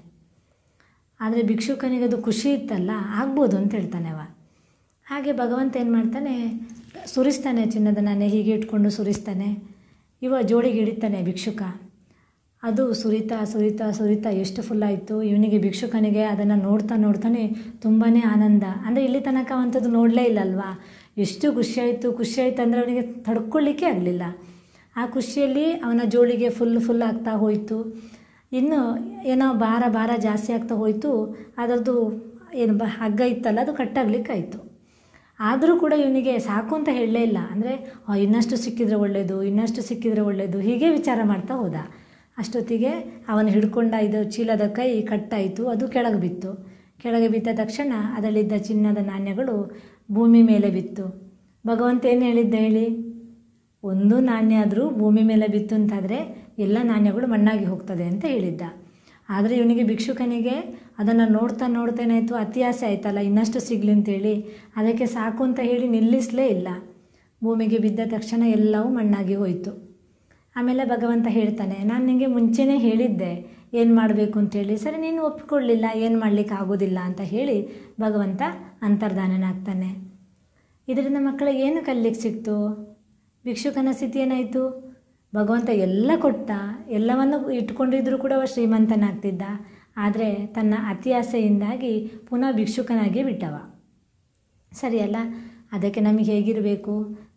ಆದರೆ ಭಿಕ್ಷುಕನಿಗೆ ಅದು ಖುಷಿ ಇತ್ತಲ್ಲ ಆಗ್ಬೋದು ಅಂತ ಹೇಳ್ತಾನೆ ಅವ ಹಾಗೆ ಭಗವಂತ ಏನು ಮಾಡ್ತಾನೆ ಸುರಿಸ್ತಾನೆ ಚಿನ್ನದ ನಾಣ್ಯ ಹೀಗೆ ಇಟ್ಕೊಂಡು ಸುರಿಸ್ತಾನೆ ಇವ ಜೋಡಿಗೆ ಹಿಡಿತಾನೆ ಭಿಕ್ಷುಕ ಅದು ಸುರಿತಾ ಸುರಿತಾ ಸುರಿತಾ ಎಷ್ಟು ಫುಲ್ಲಾಯಿತು ಇವನಿಗೆ ಭಿಕ್ಷುಕನಿಗೆ ಅದನ್ನು ನೋಡ್ತಾ ನೋಡ್ತಾನೆ ತುಂಬಾ ಆನಂದ ಅಂದರೆ ಇಲ್ಲಿ ತನಕ ಅವಂಥದ್ದು ನೋಡಲೇ ಇಲ್ಲ ಅಲ್ವಾ ಎಷ್ಟು ಖುಷಿಯಾಯಿತು ಖುಷಿಯಾಯಿತು ಅಂದರೆ ಅವನಿಗೆ ತಡ್ಕೊಳ್ಳಿಕ್ಕೆ ಆಗಲಿಲ್ಲ ಆ ಖುಷಿಯಲ್ಲಿ ಅವನ ಜೋಳಿಗೆ ಫುಲ್ ಫುಲ್ ಆಗ್ತಾ ಹೋಯಿತು ಇನ್ನು ಏನೋ ಭಾರ ಭಾರ ಜಾಸ್ತಿ ಆಗ್ತಾ ಹೋಯಿತು ಅದರದ್ದು ಏನು ಬ ಹಗ್ಗ ಇತ್ತಲ್ಲ ಅದು ಕಟ್ಟಾಗ್ಲಿಕ್ಕಾಯಿತು ಆದರೂ ಕೂಡ ಇವನಿಗೆ ಸಾಕು ಅಂತ ಹೇಳಲೇ ಇಲ್ಲ ಅಂದರೆ ಇನ್ನಷ್ಟು ಸಿಕ್ಕಿದ್ರೆ ಒಳ್ಳೆಯದು ಇನ್ನಷ್ಟು ಸಿಕ್ಕಿದ್ರೆ ಒಳ್ಳೆಯದು ಹೀಗೆ ವಿಚಾರ ಮಾಡ್ತಾ ಹೋದ ಅಷ್ಟೊತ್ತಿಗೆ ಅವನು ಹಿಡ್ಕೊಂಡ ಇದು ಚೀಲದ ಕೈ ಕಟ್ಟಾಯಿತು ಅದು ಕೆಳಗೆ ಬಿತ್ತು ಕೆಳಗೆ ಬಿದ್ದ ತಕ್ಷಣ ಅದರಲ್ಲಿದ್ದ ಚಿನ್ನದ ನಾಣ್ಯಗಳು ಭೂಮಿ ಮೇಲೆ ಬಿತ್ತು ಭಗವಂತ ಏನು ಹೇಳಿದ್ದ ಹೇಳಿ ಒಂದು ನಾಣ್ಯ ಆದರೂ ಭೂಮಿ ಮೇಲೆ ಬಿತ್ತು ಅಂತಾದರೆ ಎಲ್ಲ ನಾಣ್ಯಗಳು ಮಣ್ಣಾಗಿ ಹೋಗ್ತದೆ ಅಂತ ಹೇಳಿದ್ದ ಆದರೆ ಇವನಿಗೆ ಭಿಕ್ಷುಕನಿಗೆ ಅದನ್ನು ನೋಡ್ತಾ ನೋಡ್ತಾ ಏನಾಯಿತು ಅತಿ ಆಸೆ ಆಯ್ತಲ್ಲ ಇನ್ನಷ್ಟು ಸಿಗಲಿ ಅಂತೇಳಿ ಅದಕ್ಕೆ ಸಾಕು ಅಂತ ಹೇಳಿ ನಿಲ್ಲಿಸಲೇ ಇಲ್ಲ ಭೂಮಿಗೆ ಬಿದ್ದ ತಕ್ಷಣ ಎಲ್ಲವೂ ಮಣ್ಣಾಗಿ ಹೋಯಿತು ಆಮೇಲೆ ಭಗವಂತ ಹೇಳ್ತಾನೆ ನಾನು ನಿನಗೆ ಮುಂಚೆನೇ ಹೇಳಿದ್ದೆ ಏನು ಮಾಡಬೇಕು ಅಂತೇಳಿ ಸರಿ ನೀನು ಒಪ್ಪಿಕೊಳ್ಳಿಲ್ಲ ಏನು ಮಾಡಲಿಕ್ಕೆ ಆಗೋದಿಲ್ಲ ಅಂತ ಹೇಳಿ ಭಗವಂತ ಅಂತರ್ಧಾನನಾಗ್ತಾನೆ ಇದರಿಂದ ಮಕ್ಕಳಿಗೆ ಏನು ಕಲಿಲಿಕ್ಕೆ ಸಿಕ್ತು ಭಿಕ್ಷುಕನ ಸ್ಥಿತಿ ಏನಾಯಿತು ಭಗವಂತ ಎಲ್ಲ ಕೊಟ್ಟ ಎಲ್ಲವನ್ನು ಇಟ್ಕೊಂಡಿದ್ರೂ ಕೂಡ ಅವ ಶ್ರೀಮಂತನಾಗ್ತಿದ್ದ ಆದರೆ ತನ್ನ ಅತಿ ಆಸೆಯಿಂದಾಗಿ ಪುನಃ ಭಿಕ್ಷುಕನಾಗಿ ಬಿಟ್ಟವ ಸರಿಯಲ್ಲ ಅದಕ್ಕೆ ನಮಗೆ ಹೇಗಿರಬೇಕು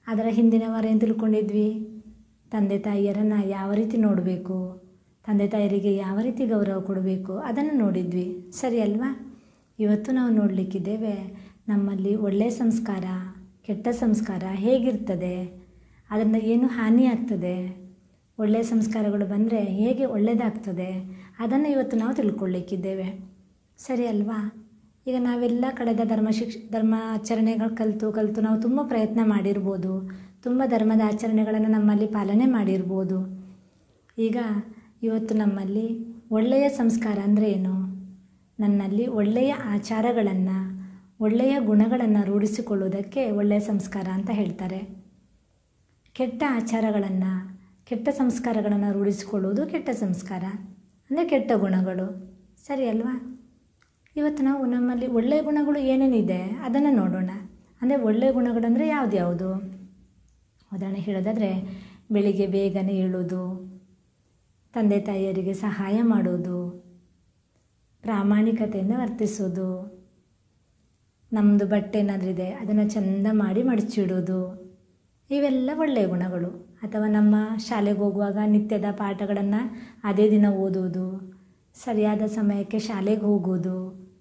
ಅದರ ಹಿಂದಿನ ವಾರ ಏನು ತಿಳ್ಕೊಂಡಿದ್ವಿ ತಂದೆ ತಾಯಿಯರನ್ನು ಯಾವ ರೀತಿ ನೋಡಬೇಕು ತಂದೆ ತಾಯರಿಗೆ ಯಾವ ರೀತಿ ಗೌರವ ಕೊಡಬೇಕು ಅದನ್ನು ನೋಡಿದ್ವಿ ಸರಿ ಅಲ್ವಾ ಇವತ್ತು ನಾವು ನೋಡಲಿಕ್ಕಿದ್ದೇವೆ ನಮ್ಮಲ್ಲಿ ಒಳ್ಳೆಯ ಸಂಸ್ಕಾರ ಕೆಟ್ಟ ಸಂಸ್ಕಾರ ಹೇಗಿರ್ತದೆ ಅದರಿಂದ ಏನು ಹಾನಿ ಆಗ್ತದೆ ಒಳ್ಳೆಯ ಸಂಸ್ಕಾರಗಳು ಬಂದರೆ ಹೇಗೆ ಒಳ್ಳೆಯದಾಗ್ತದೆ ಅದನ್ನು ಇವತ್ತು ನಾವು ತಿಳ್ಕೊಳ್ಳಿಕ್ಕಿದ್ದೇವೆ ಸರಿ ಅಲ್ವಾ ಈಗ ನಾವೆಲ್ಲ ಕಳೆದ ಧರ್ಮ ಶಿಕ್ಷ ಧರ್ಮ ಆಚರಣೆಗಳು ಕಲಿತು ಕಲಿತು ನಾವು ತುಂಬ ಪ್ರಯತ್ನ ಮಾಡಿರ್ಬೋದು ತುಂಬ ಧರ್ಮದ ಆಚರಣೆಗಳನ್ನು ನಮ್ಮಲ್ಲಿ ಪಾಲನೆ ಮಾಡಿರ್ಬೋದು ಈಗ ಇವತ್ತು ನಮ್ಮಲ್ಲಿ ಒಳ್ಳೆಯ ಸಂಸ್ಕಾರ ಅಂದರೆ ಏನು ನನ್ನಲ್ಲಿ ಒಳ್ಳೆಯ ಆಚಾರಗಳನ್ನು ಒಳ್ಳೆಯ ಗುಣಗಳನ್ನು ರೂಢಿಸಿಕೊಳ್ಳುವುದಕ್ಕೆ ಒಳ್ಳೆಯ ಸಂಸ್ಕಾರ ಅಂತ ಹೇಳ್ತಾರೆ ಕೆಟ್ಟ ಆಚಾರಗಳನ್ನು ಕೆಟ್ಟ ಸಂಸ್ಕಾರಗಳನ್ನು ರೂಢಿಸಿಕೊಳ್ಳುವುದು ಕೆಟ್ಟ ಸಂಸ್ಕಾರ ಅಂದರೆ ಕೆಟ್ಟ ಗುಣಗಳು ಸರಿ ಅಲ್ವಾ ಇವತ್ತು ನಾವು ನಮ್ಮಲ್ಲಿ ಒಳ್ಳೆಯ ಗುಣಗಳು ಏನೇನಿದೆ ಅದನ್ನು ನೋಡೋಣ ಅಂದರೆ ಒಳ್ಳೆಯ ಗುಣಗಳಂದರೆ ಯಾವ್ದ್ಯಾವುದು ಉದಾಹರಣೆ ಹೇಳೋದಾದರೆ ಬೆಳಿಗ್ಗೆ ಬೇಗನೆ ಏಳೋದು ತಂದೆ ತಾಯಿಯರಿಗೆ ಸಹಾಯ ಮಾಡೋದು ಪ್ರಾಮಾಣಿಕತೆಯಿಂದ ವರ್ತಿಸೋದು ನಮ್ಮದು ಬಟ್ಟೆ ಏನಾದರೂ ಇದೆ ಅದನ್ನು ಚೆಂದ ಮಾಡಿ ಮಡಚಿಡೋದು ಇವೆಲ್ಲ ಒಳ್ಳೆಯ ಗುಣಗಳು ಅಥವಾ ನಮ್ಮ ಶಾಲೆಗೆ ಹೋಗುವಾಗ ನಿತ್ಯದ ಪಾಠಗಳನ್ನು ಅದೇ ದಿನ ಓದೋದು ಸರಿಯಾದ ಸಮಯಕ್ಕೆ ಶಾಲೆಗೆ ಹೋಗೋದು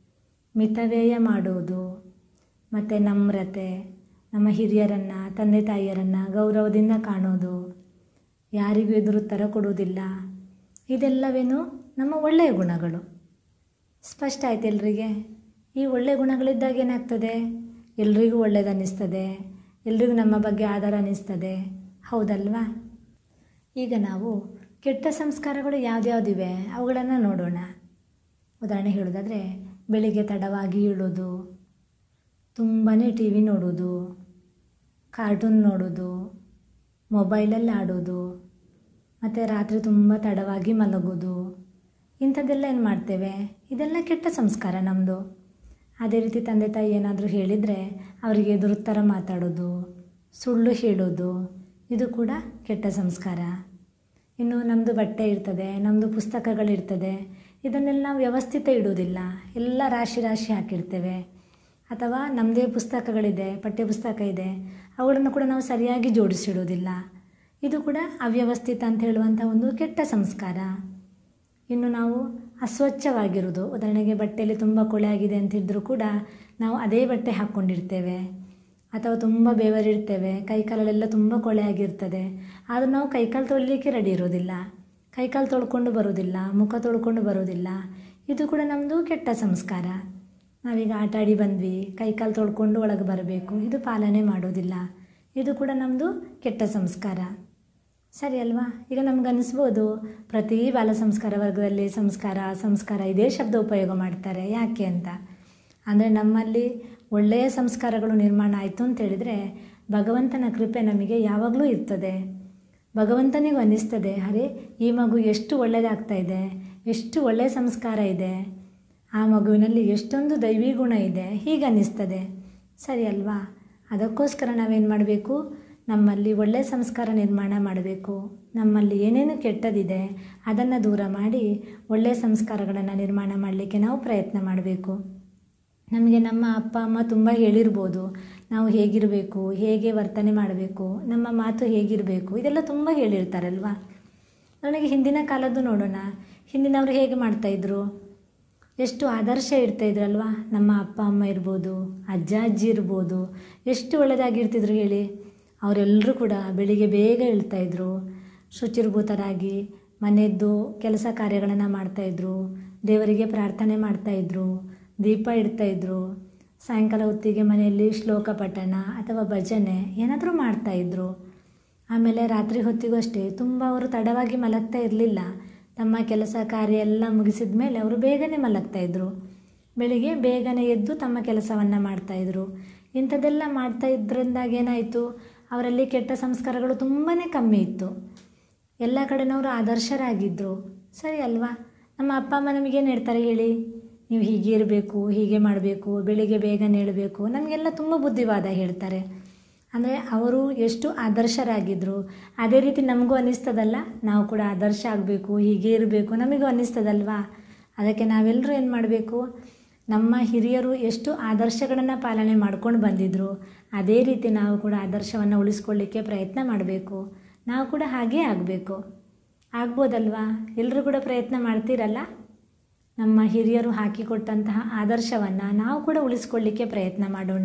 ಮಿತವ್ಯಯ ಮಾಡೋದು ಮತ್ತು ನಮ್ರತೆ ನಮ್ಮ ಹಿರಿಯರನ್ನು ತಂದೆ ತಾಯಿಯರನ್ನು ಗೌರವದಿಂದ ಕಾಣೋದು ಯಾರಿಗೂ ಎದುರು ತರ ಕೊಡುವುದಿಲ್ಲ ಇದೆಲ್ಲವೇನು ನಮ್ಮ ಒಳ್ಳೆಯ ಗುಣಗಳು ಸ್ಪಷ್ಟ ಆಯ್ತು ಎಲ್ರಿಗೆ ಈ ಒಳ್ಳೆಯ ಗುಣಗಳಿದ್ದಾಗ ಏನಾಗ್ತದೆ ಎಲ್ರಿಗೂ ಒಳ್ಳೇದು ಅನ್ನಿಸ್ತದೆ ಎಲ್ರಿಗೂ ನಮ್ಮ ಬಗ್ಗೆ ಆಧಾರ ಅನ್ನಿಸ್ತದೆ ಹೌದಲ್ವಾ ಈಗ ನಾವು ಕೆಟ್ಟ ಸಂಸ್ಕಾರಗಳು ಯಾವ್ದ್ಯಾವ್ದಿವೆ ಅವುಗಳನ್ನು ನೋಡೋಣ ಉದಾಹರಣೆ ಹೇಳೋದಾದರೆ ಬೆಳಿಗ್ಗೆ ತಡವಾಗಿ ಏಳೋದು ತುಂಬಾ ಟಿ ವಿ ನೋಡೋದು ಕಾರ್ಟೂನ್ ನೋಡೋದು ಮೊಬೈಲಲ್ಲಿ ಆಡೋದು ಮತ್ತು ರಾತ್ರಿ ತುಂಬ ತಡವಾಗಿ ಮಲಗೋದು ಇಂಥದ್ದೆಲ್ಲ ಏನು ಮಾಡ್ತೇವೆ ಇದೆಲ್ಲ ಕೆಟ್ಟ ಸಂಸ್ಕಾರ ನಮ್ಮದು ಅದೇ ರೀತಿ ತಂದೆ ತಾಯಿ ಏನಾದರೂ ಹೇಳಿದರೆ ಅವರಿಗೆ ಎದುರು ಥರ ಮಾತಾಡೋದು ಸುಳ್ಳು ಹೇಳೋದು ಇದು ಕೂಡ ಕೆಟ್ಟ ಸಂಸ್ಕಾರ ಇನ್ನು ನಮ್ಮದು ಬಟ್ಟೆ ಇರ್ತದೆ ನಮ್ಮದು ಪುಸ್ತಕಗಳಿರ್ತದೆ ಇದನ್ನೆಲ್ಲ ನಾವು ವ್ಯವಸ್ಥಿತ ಇಡೋದಿಲ್ಲ ಎಲ್ಲ ರಾಶಿ ರಾಶಿ ಹಾಕಿರ್ತೇವೆ ಅಥವಾ ನಮ್ಮದೇ ಪುಸ್ತಕಗಳಿದೆ ಪಠ್ಯಪುಸ್ತಕ ಇದೆ ಅವುಗಳನ್ನು ಕೂಡ ನಾವು ಸರಿಯಾಗಿ ಜೋಡಿಸಿಡೋದಿಲ್ಲ ಇದು ಕೂಡ ಅವ್ಯವಸ್ಥಿತ ಅಂತ ಹೇಳುವಂಥ ಒಂದು ಕೆಟ್ಟ ಸಂಸ್ಕಾರ ಇನ್ನು ನಾವು ಅಸ್ವಚ್ಛವಾಗಿರೋದು ಉದಾಹರಣೆಗೆ ಬಟ್ಟೆಯಲ್ಲಿ ತುಂಬ ಕೊಳೆ ಆಗಿದೆ ಅಂತಿದ್ದರೂ ಕೂಡ ನಾವು ಅದೇ ಬಟ್ಟೆ ಹಾಕ್ಕೊಂಡಿರ್ತೇವೆ ಅಥವಾ ತುಂಬ ಬೆವರಿರ್ತೇವೆ ಕೈಕಾಲಲ್ಲೆಲ್ಲ ತುಂಬ ಕೊಳೆ ಆಗಿರ್ತದೆ ಆದರೂ ನಾವು ಕೈಕಾಲು ತೊಳಿಲಿಕ್ಕೆ ರೆಡಿ ಇರೋದಿಲ್ಲ ಕೈಕಾಲು ತೊಳ್ಕೊಂಡು ಬರೋದಿಲ್ಲ ಮುಖ ತೊಳ್ಕೊಂಡು ಬರೋದಿಲ್ಲ ಇದು ಕೂಡ ನಮ್ಮದು ಕೆಟ್ಟ ಸಂಸ್ಕಾರ ನಾವೀಗ ಆಟ ಆಡಿ ಬಂದ್ವಿ ಕೈಕಾಲು ತೊಳ್ಕೊಂಡು ಒಳಗೆ ಬರಬೇಕು ಇದು ಪಾಲನೆ ಮಾಡೋದಿಲ್ಲ ಇದು ಕೂಡ ನಮ್ಮದು ಕೆಟ್ಟ ಸಂಸ್ಕಾರ ಸರಿ ಅಲ್ವಾ ಈಗ ನಮ್ಗೆ ಅನಿಸ್ಬೋದು ಪ್ರತಿ ಬಾಲ ಸಂಸ್ಕಾರ ವರ್ಗದಲ್ಲಿ ಸಂಸ್ಕಾರ ಸಂಸ್ಕಾರ ಇದೇ ಶಬ್ದ ಉಪಯೋಗ ಮಾಡ್ತಾರೆ ಯಾಕೆ ಅಂತ ಅಂದರೆ ನಮ್ಮಲ್ಲಿ ಒಳ್ಳೆಯ ಸಂಸ್ಕಾರಗಳು ನಿರ್ಮಾಣ ಆಯಿತು ಅಂತೇಳಿದರೆ ಭಗವಂತನ ಕೃಪೆ ನಮಗೆ ಯಾವಾಗಲೂ ಇರ್ತದೆ ಭಗವಂತನಿಗೂ ಅನ್ನಿಸ್ತದೆ ಅರೆ ಈ ಮಗು ಎಷ್ಟು ಒಳ್ಳೆಯದಾಗ್ತಾ ಇದೆ ಎಷ್ಟು ಒಳ್ಳೆಯ ಸಂಸ್ಕಾರ ಇದೆ ಆ ಮಗುವಿನಲ್ಲಿ ಎಷ್ಟೊಂದು ದೈವಿ ಗುಣ ಇದೆ ಹೀಗೆ ಅನ್ನಿಸ್ತದೆ ಸರಿ ಅಲ್ವಾ ಅದಕ್ಕೋಸ್ಕರ ನಾವೇನು ಮಾಡಬೇಕು ನಮ್ಮಲ್ಲಿ ಒಳ್ಳೆಯ ಸಂಸ್ಕಾರ ನಿರ್ಮಾಣ ಮಾಡಬೇಕು ನಮ್ಮಲ್ಲಿ ಏನೇನು ಕೆಟ್ಟದಿದೆ ಅದನ್ನು ದೂರ ಮಾಡಿ ಒಳ್ಳೆಯ ಸಂಸ್ಕಾರಗಳನ್ನು ನಿರ್ಮಾಣ ಮಾಡಲಿಕ್ಕೆ ನಾವು ಪ್ರಯತ್ನ ಮಾಡಬೇಕು ನಮಗೆ ನಮ್ಮ ಅಪ್ಪ ಅಮ್ಮ ತುಂಬ ಹೇಳಿರ್ಬೋದು ನಾವು ಹೇಗಿರಬೇಕು ಹೇಗೆ ವರ್ತನೆ ಮಾಡಬೇಕು ನಮ್ಮ ಮಾತು ಹೇಗಿರಬೇಕು ಇದೆಲ್ಲ ತುಂಬ ಹೇಳಿರ್ತಾರಲ್ವಾ ನನಗೆ ಹಿಂದಿನ ಕಾಲದ್ದು ನೋಡೋಣ ಹಿಂದಿನವರು ಹೇಗೆ ಮಾಡ್ತಾಯಿದ್ರು ಎಷ್ಟು ಆದರ್ಶ ಇರ್ತಾಯಿದ್ರಲ್ವಾ ನಮ್ಮ ಅಪ್ಪ ಅಮ್ಮ ಇರ್ಬೋದು ಅಜ್ಜ ಅಜ್ಜಿ ಇರ್ಬೋದು ಎಷ್ಟು ಒಳ್ಳೆಯದಾಗಿರ್ತಿದ್ರು ಹೇಳಿ ಅವರೆಲ್ಲರೂ ಕೂಡ ಬೆಳಿಗ್ಗೆ ಬೇಗ ಏಳ್ತಾಯಿದ್ರು ಶುಚಿರ್ಭೂತರಾಗಿ ಮನೆಯದ್ದು ಕೆಲಸ ಕಾರ್ಯಗಳನ್ನು ಮಾಡ್ತಾಯಿದ್ರು ದೇವರಿಗೆ ಪ್ರಾರ್ಥನೆ ಮಾಡ್ತಾಯಿದ್ರು ದೀಪ ಇಡ್ತಾಯಿದ್ರು ಸಾಯಂಕಾಲ ಹೊತ್ತಿಗೆ ಮನೆಯಲ್ಲಿ ಶ್ಲೋಕ ಪಠಣ ಅಥವಾ ಭಜನೆ ಏನಾದರೂ ಮಾಡ್ತಾಯಿದ್ರು ಆಮೇಲೆ ರಾತ್ರಿ ಹೊತ್ತಿಗೂ ಅಷ್ಟೇ ತುಂಬ ಅವರು ತಡವಾಗಿ ಮಲಗ್ತಾ ಇರಲಿಲ್ಲ ತಮ್ಮ ಕೆಲಸ ಕಾರ್ಯ ಎಲ್ಲ ಮುಗಿಸಿದ ಮೇಲೆ ಅವರು ಬೇಗನೆ ಮಲಗ್ತಾಯಿದ್ರು ಬೆಳಿಗ್ಗೆ ಬೇಗನೆ ಎದ್ದು ತಮ್ಮ ಕೆಲಸವನ್ನು ಮಾಡ್ತಾಯಿದ್ರು ಇಂಥದ್ದೆಲ್ಲ ಮಾಡ್ತಾ ಇದ್ರಿಂದಾಗ ಏನಾಯಿತು ಅವರಲ್ಲಿ ಕೆಟ್ಟ ಸಂಸ್ಕಾರಗಳು ತುಂಬಾ ಕಮ್ಮಿ ಇತ್ತು ಎಲ್ಲ ಕಡೆನವರು ಆದರ್ಶರಾಗಿದ್ದರು ಸರಿ ಅಲ್ವಾ ನಮ್ಮ ಅಪ್ಪ ಅಮ್ಮ ನಮಗೇನು ಹೇಳ್ತಾರೆ ಹೇಳಿ ನೀವು ಹೀಗೆ ಇರಬೇಕು ಹೀಗೆ ಮಾಡಬೇಕು ಬೆಳಿಗ್ಗೆ ಬೇಗನೆ ಏಳಬೇಕು ನಮಗೆಲ್ಲ ತುಂಬ ಬುದ್ಧಿವಾದ ಹೇಳ್ತಾರೆ ಅಂದರೆ ಅವರು ಎಷ್ಟು ಆದರ್ಶರಾಗಿದ್ದರು ಅದೇ ರೀತಿ ನಮಗೂ ಅನ್ನಿಸ್ತದಲ್ಲ ನಾವು ಕೂಡ ಆದರ್ಶ ಆಗಬೇಕು ಹೀಗೆ ಇರಬೇಕು ನಮಗೂ ಅನ್ನಿಸ್ತದಲ್ವಾ ಅದಕ್ಕೆ ನಾವೆಲ್ಲರೂ ಏನು ಮಾಡಬೇಕು ನಮ್ಮ ಹಿರಿಯರು ಎಷ್ಟು ಆದರ್ಶಗಳನ್ನು ಪಾಲನೆ ಮಾಡ್ಕೊಂಡು ಬಂದಿದ್ರು ಅದೇ ರೀತಿ ನಾವು ಕೂಡ ಆದರ್ಶವನ್ನು ಉಳಿಸ್ಕೊಳ್ಳಿಕ್ಕೆ ಪ್ರಯತ್ನ ಮಾಡಬೇಕು ನಾವು ಕೂಡ ಹಾಗೇ ಆಗಬೇಕು ಆಗ್ಬೋದಲ್ವಾ ಎಲ್ಲರೂ ಕೂಡ ಪ್ರಯತ್ನ ಮಾಡ್ತೀರಲ್ಲ ನಮ್ಮ ಹಿರಿಯರು ಹಾಕಿಕೊಟ್ಟಂತಹ ಆದರ್ಶವನ್ನು ನಾವು ಕೂಡ ಉಳಿಸ್ಕೊಳ್ಳಿಕ್ಕೆ ಪ್ರಯತ್ನ ಮಾಡೋಣ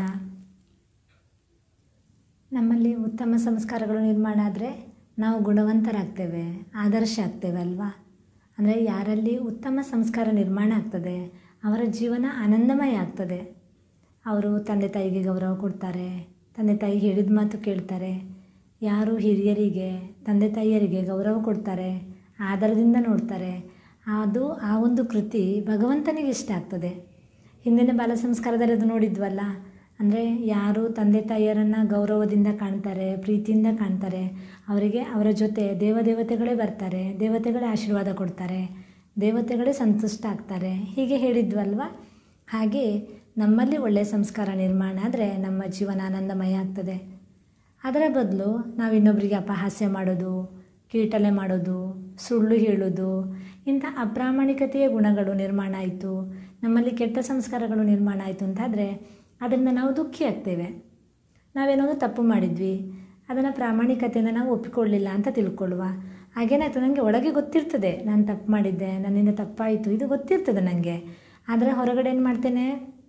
ನಮ್ಮಲ್ಲಿ ಉತ್ತಮ ಸಂಸ್ಕಾರಗಳು ನಿರ್ಮಾಣ ಆದರೆ ನಾವು ಗುಣವಂತರಾಗ್ತೇವೆ ಆದರ್ಶ ಆಗ್ತೇವೆ ಅಲ್ವಾ ಅಂದರೆ ಯಾರಲ್ಲಿ ಉತ್ತಮ ಸಂಸ್ಕಾರ ನಿರ್ಮಾಣ ಆಗ್ತದೆ ಅವರ ಜೀವನ ಆನಂದಮಯ ಆಗ್ತದೆ ಅವರು ತಂದೆ ತಾಯಿಗೆ ಗೌರವ ಕೊಡ್ತಾರೆ ತಂದೆ ತಾಯಿ ಹೇಳಿದ ಮಾತು ಕೇಳ್ತಾರೆ ಯಾರು ಹಿರಿಯರಿಗೆ ತಂದೆ ತಾಯಿಯರಿಗೆ ಗೌರವ ಕೊಡ್ತಾರೆ ಆದರದಿಂದ ನೋಡ್ತಾರೆ ಅದು ಆ ಒಂದು ಕೃತಿ ಭಗವಂತನಿಗೆ ಇಷ್ಟ ಆಗ್ತದೆ ಹಿಂದಿನ ಬಾಲ ಸಂಸ್ಕಾರದಲ್ಲಿ ಅದು ನೋಡಿದ್ವಲ್ಲ ಅಂದರೆ ಯಾರು ತಂದೆ ತಾಯಿಯರನ್ನು ಗೌರವದಿಂದ ಕಾಣ್ತಾರೆ ಪ್ರೀತಿಯಿಂದ ಕಾಣ್ತಾರೆ ಅವರಿಗೆ ಅವರ ಜೊತೆ ದೇವದೇವತೆಗಳೇ ಬರ್ತಾರೆ ದೇವತೆಗಳೇ ಆಶೀರ್ವಾದ ಕೊಡ್ತಾರೆ ದೇವತೆಗಳೇ ಸಂತುಷ್ಟ ಆಗ್ತಾರೆ ಹೀಗೆ ಹೇಳಿದ್ವಲ್ವ ಹಾಗೆ ನಮ್ಮಲ್ಲಿ ಒಳ್ಳೆಯ ಸಂಸ್ಕಾರ ನಿರ್ಮಾಣ ಆದರೆ ನಮ್ಮ ಜೀವನ ಆನಂದಮಯ ಆಗ್ತದೆ ಅದರ ಬದಲು ನಾವು ಇನ್ನೊಬ್ಬರಿಗೆ ಅಪಹಾಸ್ಯ ಮಾಡೋದು ಕೀಟಲೆ ಮಾಡೋದು ಸುಳ್ಳು ಹೇಳೋದು ಇಂಥ ಅಪ್ರಾಮಾಣಿಕತೆಯ ಗುಣಗಳು ನಿರ್ಮಾಣ ಆಯಿತು ನಮ್ಮಲ್ಲಿ ಕೆಟ್ಟ ಸಂಸ್ಕಾರಗಳು ನಿರ್ಮಾಣ ಆಯಿತು ಅಂತಾದರೆ ಅದರಿಂದ ನಾವು ದುಃಖಿ ಆಗ್ತೇವೆ ನಾವೇನೋ ಒಂದು ತಪ್ಪು ಮಾಡಿದ್ವಿ ಅದನ್ನು ಪ್ರಾಮಾಣಿಕತೆಯಿಂದ ನಾವು ಒಪ್ಪಿಕೊಳ್ಳಿಲ್ಲ ಅಂತ ತಿಳ್ಕೊಳ್ಳುವ ಹಾಗೇನಾಯ್ತು ನನಗೆ ಒಳಗೆ ಗೊತ್ತಿರ್ತದೆ ನಾನು ತಪ್ಪು ಮಾಡಿದ್ದೆ ನನ್ನಿಂದ ತಪ್ಪಾಯಿತು ಇದು ಗೊತ್ತಿರ್ತದೆ ನನಗೆ ಆದರೆ ಹೊರಗಡೆ ಏನು ಮಾಡ್ತೇನೆ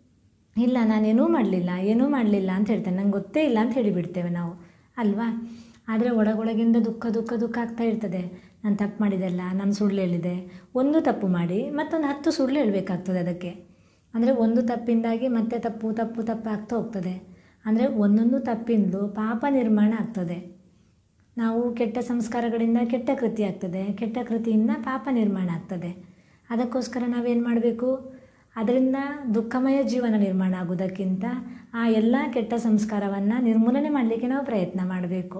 ಇಲ್ಲ ನಾನೇನೂ ಮಾಡಲಿಲ್ಲ ಏನೂ ಮಾಡಲಿಲ್ಲ ಅಂತ ಹೇಳ್ತೇನೆ ನಂಗೆ ಗೊತ್ತೇ ಇಲ್ಲ ಅಂತ ಹೇಳಿಬಿಡ್ತೇವೆ ನಾವು ಅಲ್ವಾ ಆದರೆ ಒಳಗೊಳಗಿಂದ ದುಃಖ ದುಃಖ ದುಃಖ ಆಗ್ತಾ ಇರ್ತದೆ ನಾನು ತಪ್ಪು ಮಾಡಿದೆಲ್ಲ ನಾನು ಸುಳ್ಳು ಹೇಳಿದೆ ಒಂದು ತಪ್ಪು ಮಾಡಿ ಮತ್ತೊಂದು ಹತ್ತು ಸುಳ್ಳು ಹೇಳಬೇಕಾಗ್ತದೆ ಅದಕ್ಕೆ ಅಂದರೆ ಒಂದು ತಪ್ಪಿಂದಾಗಿ ಮತ್ತೆ ತಪ್ಪು ತಪ್ಪು ತಪ್ಪು ಆಗ್ತಾ ಹೋಗ್ತದೆ ಅಂದರೆ ಒಂದೊಂದು ತಪ್ಪಿಂದಲೂ ಪಾಪ ನಿರ್ಮಾಣ ಆಗ್ತದೆ ನಾವು ಕೆಟ್ಟ ಸಂಸ್ಕಾರಗಳಿಂದ ಕೆಟ್ಟ ಕೃತಿ ಆಗ್ತದೆ ಕೆಟ್ಟ ಕೃತಿಯಿಂದ ಪಾಪ ನಿರ್ಮಾಣ ಆಗ್ತದೆ ಅದಕ್ಕೋಸ್ಕರ ನಾವೇನು ಮಾಡಬೇಕು ಅದರಿಂದ ದುಃಖಮಯ ಜೀವನ ನಿರ್ಮಾಣ ಆಗೋದಕ್ಕಿಂತ ಆ ಎಲ್ಲ ಕೆಟ್ಟ ಸಂಸ್ಕಾರವನ್ನು ನಿರ್ಮೂಲನೆ ಮಾಡಲಿಕ್ಕೆ ನಾವು ಪ್ರಯತ್ನ ಮಾಡಬೇಕು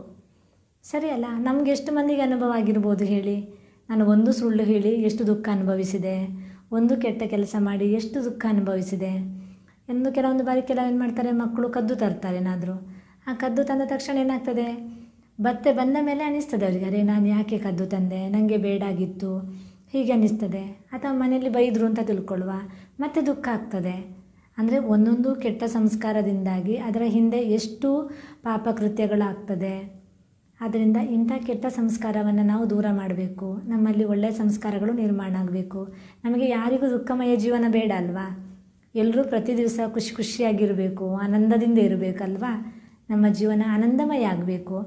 ಸರಿ ಅಲ್ಲ ನಮ್ಗೆ ಎಷ್ಟು ಮಂದಿಗೆ ಅನುಭವ ಆಗಿರ್ಬೋದು ಹೇಳಿ ನಾನು ಒಂದು ಸುಳ್ಳು ಹೇಳಿ ಎಷ್ಟು ದುಃಖ ಅನುಭವಿಸಿದೆ ಒಂದು ಕೆಟ್ಟ ಕೆಲಸ ಮಾಡಿ ಎಷ್ಟು ದುಃಖ ಅನುಭವಿಸಿದೆ ಎಂದು ಕೆಲವೊಂದು ಬಾರಿ ಕೆಲವು ಏನು ಮಾಡ್ತಾರೆ ಮಕ್ಕಳು ಕದ್ದು ತರ್ತಾರೆ ಏನಾದರೂ ಆ ಕದ್ದು ತಂದ ತಕ್ಷಣ ಏನಾಗ್ತದೆ ಬತ್ತೆ ಬಂದ ಮೇಲೆ ಅನಿಸ್ತದೆ ಅವರಿಗೆ ಅರೆ ನಾನು ಯಾಕೆ ಕದ್ದು ತಂದೆ ನನಗೆ ಬೇಡಾಗಿತ್ತು ಹೀಗೆ ಅನ್ನಿಸ್ತದೆ ಅಥವಾ ಮನೆಯಲ್ಲಿ ಬೈದರು ಅಂತ ತಿಳ್ಕೊಳ್ಳುವ ಮತ್ತೆ ದುಃಖ ಆಗ್ತದೆ ಅಂದರೆ ಒಂದೊಂದು ಕೆಟ್ಟ ಸಂಸ್ಕಾರದಿಂದಾಗಿ ಅದರ ಹಿಂದೆ ಎಷ್ಟು ಪಾಪಕೃತ್ಯಗಳಾಗ್ತದೆ ಆದ್ದರಿಂದ ಇಂಥ ಕೆಟ್ಟ ಸಂಸ್ಕಾರವನ್ನು ನಾವು ದೂರ ಮಾಡಬೇಕು ನಮ್ಮಲ್ಲಿ ಒಳ್ಳೆಯ ಸಂಸ್ಕಾರಗಳು ನಿರ್ಮಾಣ ಆಗಬೇಕು ನಮಗೆ ಯಾರಿಗೂ ದುಃಖಮಯ ಜೀವನ ಬೇಡ ಅಲ್ವಾ ಎಲ್ಲರೂ ಪ್ರತಿ ದಿವಸ ಖುಷಿ ಖುಷಿಯಾಗಿರಬೇಕು ಆನಂದದಿಂದ ಇರಬೇಕಲ್ವಾ ನಮ್ಮ ಜೀವನ ಆನಂದಮಯ ಆಗಬೇಕು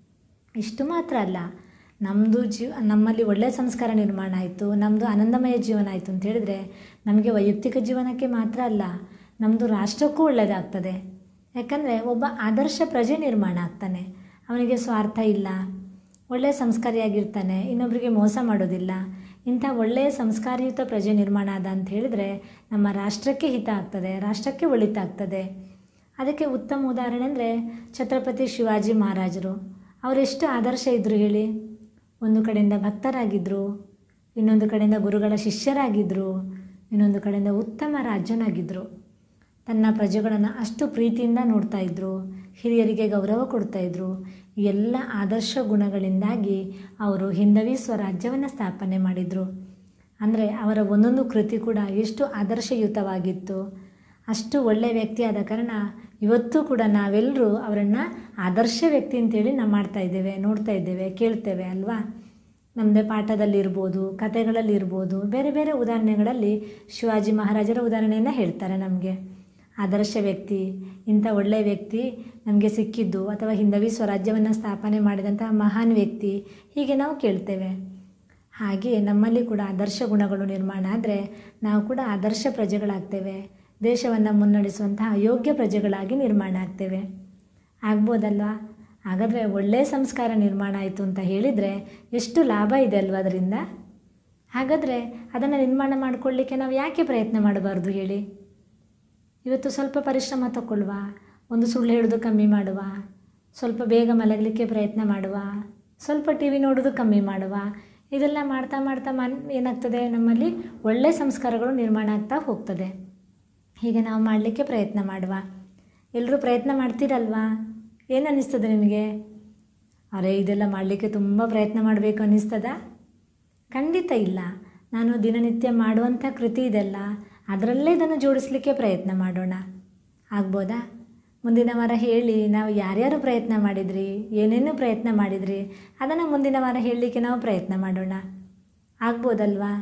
ಇಷ್ಟು ಮಾತ್ರ ಅಲ್ಲ ನಮ್ಮದು ಜೀವ ನಮ್ಮಲ್ಲಿ ಒಳ್ಳೆಯ ಸಂಸ್ಕಾರ ನಿರ್ಮಾಣ ಆಯಿತು ನಮ್ಮದು ಆನಂದಮಯ ಜೀವನ ಆಯಿತು ಅಂತ ಹೇಳಿದರೆ ನಮಗೆ ವೈಯಕ್ತಿಕ ಜೀವನಕ್ಕೆ ಮಾತ್ರ ಅಲ್ಲ ನಮ್ಮದು ರಾಷ್ಟ್ರಕ್ಕೂ ಒಳ್ಳೆಯದಾಗ್ತದೆ ಯಾಕಂದರೆ ಒಬ್ಬ ಆದರ್ಶ ಪ್ರಜೆ ನಿರ್ಮಾಣ ಆಗ್ತಾನೆ ಅವನಿಗೆ ಸ್ವಾರ್ಥ ಇಲ್ಲ ಒಳ್ಳೆಯ ಸಂಸ್ಕಾರಿಯಾಗಿರ್ತಾನೆ ಇನ್ನೊಬ್ಬರಿಗೆ ಮೋಸ ಮಾಡೋದಿಲ್ಲ ಇಂಥ ಒಳ್ಳೆಯ ಸಂಸ್ಕಾರಯುತ ಪ್ರಜೆ ನಿರ್ಮಾಣ ಆದ ಅಂತ ಹೇಳಿದರೆ ನಮ್ಮ ರಾಷ್ಟ್ರಕ್ಕೆ ಹಿತ ಆಗ್ತದೆ ರಾಷ್ಟ್ರಕ್ಕೆ ಒಳಿತಾಗ್ತದೆ ಅದಕ್ಕೆ ಉತ್ತಮ ಉದಾಹರಣೆ ಅಂದರೆ ಛತ್ರಪತಿ ಶಿವಾಜಿ ಮಹಾರಾಜರು ಅವರೆಷ್ಟು ಆದರ್ಶ ಇದ್ದರು ಹೇಳಿ ಒಂದು ಕಡೆಯಿಂದ ಭಕ್ತರಾಗಿದ್ದರು ಇನ್ನೊಂದು ಕಡೆಯಿಂದ ಗುರುಗಳ ಶಿಷ್ಯರಾಗಿದ್ದರು ಇನ್ನೊಂದು ಕಡೆಯಿಂದ ಉತ್ತಮ ರಾಜ್ಯನಾಗಿದ್ದರು ತನ್ನ ಪ್ರಜೆಗಳನ್ನು ಅಷ್ಟು ಪ್ರೀತಿಯಿಂದ ನೋಡ್ತಾ ಇದ್ದರು ಹಿರಿಯರಿಗೆ ಗೌರವ ಕೊಡ್ತಾ ಇದ್ದರು ಈ ಎಲ್ಲ ಆದರ್ಶ ಗುಣಗಳಿಂದಾಗಿ ಅವರು ಹಿಂದವಿ ಸ್ವರಾಜ್ಯವನ್ನು ಸ್ಥಾಪನೆ ಮಾಡಿದರು ಅಂದರೆ ಅವರ ಒಂದೊಂದು ಕೃತಿ ಕೂಡ ಎಷ್ಟು ಆದರ್ಶಯುತವಾಗಿತ್ತು ಅಷ್ಟು ಒಳ್ಳೆಯ ವ್ಯಕ್ತಿ ಆದ ಕಾರಣ ಇವತ್ತು ಕೂಡ ನಾವೆಲ್ಲರೂ ಅವರನ್ನು ಆದರ್ಶ ವ್ಯಕ್ತಿ ಅಂತೇಳಿ ನಾವು ಮಾಡ್ತಾ ಇದ್ದೇವೆ ನೋಡ್ತಾ ಇದ್ದೇವೆ ಕೇಳ್ತೇವೆ ಅಲ್ವಾ ನಮ್ಮದೇ ಪಾಠದಲ್ಲಿ ಇರ್ಬೋದು ಕಥೆಗಳಲ್ಲಿ ಇರ್ಬೋದು ಬೇರೆ ಬೇರೆ ಉದಾಹರಣೆಗಳಲ್ಲಿ ಶಿವಾಜಿ ಮಹಾರಾಜರ ಉದಾಹರಣೆಯನ್ನು ಹೇಳ್ತಾರೆ ನಮಗೆ ಆದರ್ಶ ವ್ಯಕ್ತಿ ಇಂಥ ಒಳ್ಳೆಯ ವ್ಯಕ್ತಿ ನಮಗೆ ಸಿಕ್ಕಿದ್ದು ಅಥವಾ ಹಿಂದವಿ ಸ್ವರಾಜ್ಯವನ್ನು ಸ್ಥಾಪನೆ ಮಾಡಿದಂಥ ಮಹಾನ್ ವ್ಯಕ್ತಿ ಹೀಗೆ ನಾವು ಕೇಳ್ತೇವೆ ಹಾಗೆ ನಮ್ಮಲ್ಲಿ ಕೂಡ ಆದರ್ಶ ಗುಣಗಳು ನಿರ್ಮಾಣ ಆದರೆ ನಾವು ಕೂಡ ಆದರ್ಶ ಪ್ರಜೆಗಳಾಗ್ತೇವೆ ದೇಶವನ್ನು ಮುನ್ನಡೆಸುವಂತಹ ಯೋಗ್ಯ ಪ್ರಜೆಗಳಾಗಿ ನಿರ್ಮಾಣ ಆಗ್ತೇವೆ ಆಗ್ಬೋದಲ್ವಾ ಹಾಗಾದರೆ ಒಳ್ಳೆಯ ಸಂಸ್ಕಾರ ನಿರ್ಮಾಣ ಆಯಿತು ಅಂತ ಹೇಳಿದರೆ ಎಷ್ಟು ಲಾಭ ಇದೆ ಅಲ್ವಾ ಅದರಿಂದ ಹಾಗಾದರೆ ಅದನ್ನು ನಿರ್ಮಾಣ ಮಾಡಿಕೊಳ್ಳಿಕ್ಕೆ ನಾವು ಯಾಕೆ ಪ್ರಯತ್ನ ಮಾಡಬಾರ್ದು ಹೇಳಿ ಇವತ್ತು ಸ್ವಲ್ಪ ಪರಿಶ್ರಮ ತಗೊಳ್ಳುವ ಒಂದು ಸುಳ್ಳು ಹೇಳೋದು ಕಮ್ಮಿ ಮಾಡುವ ಸ್ವಲ್ಪ ಬೇಗ ಮಲಗಲಿಕ್ಕೆ ಪ್ರಯತ್ನ ಮಾಡುವ ಸ್ವಲ್ಪ ಟಿ ವಿ ನೋಡೋದು ಕಮ್ಮಿ ಮಾಡುವ ಇದೆಲ್ಲ ಮಾಡ್ತಾ ಮಾಡ್ತಾ ಮನ್ ಏನಾಗ್ತದೆ ನಮ್ಮಲ್ಲಿ ಒಳ್ಳೆಯ ಸಂಸ್ಕಾರಗಳು ನಿರ್ಮಾಣ ಆಗ್ತಾ ಹೋಗ್ತದೆ ಹೀಗೆ ನಾವು ಮಾಡಲಿಕ್ಕೆ ಪ್ರಯತ್ನ ಮಾಡುವ ಎಲ್ಲರೂ ಪ್ರಯತ್ನ ಮಾಡ್ತೀರಲ್ವಾ ಏನು ಅನ್ನಿಸ್ತದೆ ನಿಮಗೆ ಅರೆ ಇದೆಲ್ಲ ಮಾಡಲಿಕ್ಕೆ ತುಂಬ ಪ್ರಯತ್ನ ಮಾಡಬೇಕು ಅನ್ನಿಸ್ತದ ಖಂಡಿತ ಇಲ್ಲ ನಾನು ದಿನನಿತ್ಯ ಮಾಡುವಂಥ ಕೃತಿ ಇದೆಲ್ಲ ಅದರಲ್ಲೇ ಇದನ್ನು ಜೋಡಿಸಲಿಕ್ಕೆ ಪ್ರಯತ್ನ ಮಾಡೋಣ ಆಗ್ಬೋದಾ ಮುಂದಿನ ವಾರ ಹೇಳಿ ನಾವು ಯಾರ್ಯಾರು ಪ್ರಯತ್ನ ಮಾಡಿದ್ರಿ ಏನೇನು ಪ್ರಯತ್ನ ಮಾಡಿದ್ರಿ ಅದನ್ನು ಮುಂದಿನ ವಾರ ಹೇಳಲಿಕ್ಕೆ ನಾವು ಪ್ರಯತ್ನ ಮಾಡೋಣ ಆಗ್ಬೋದಲ್ವಾ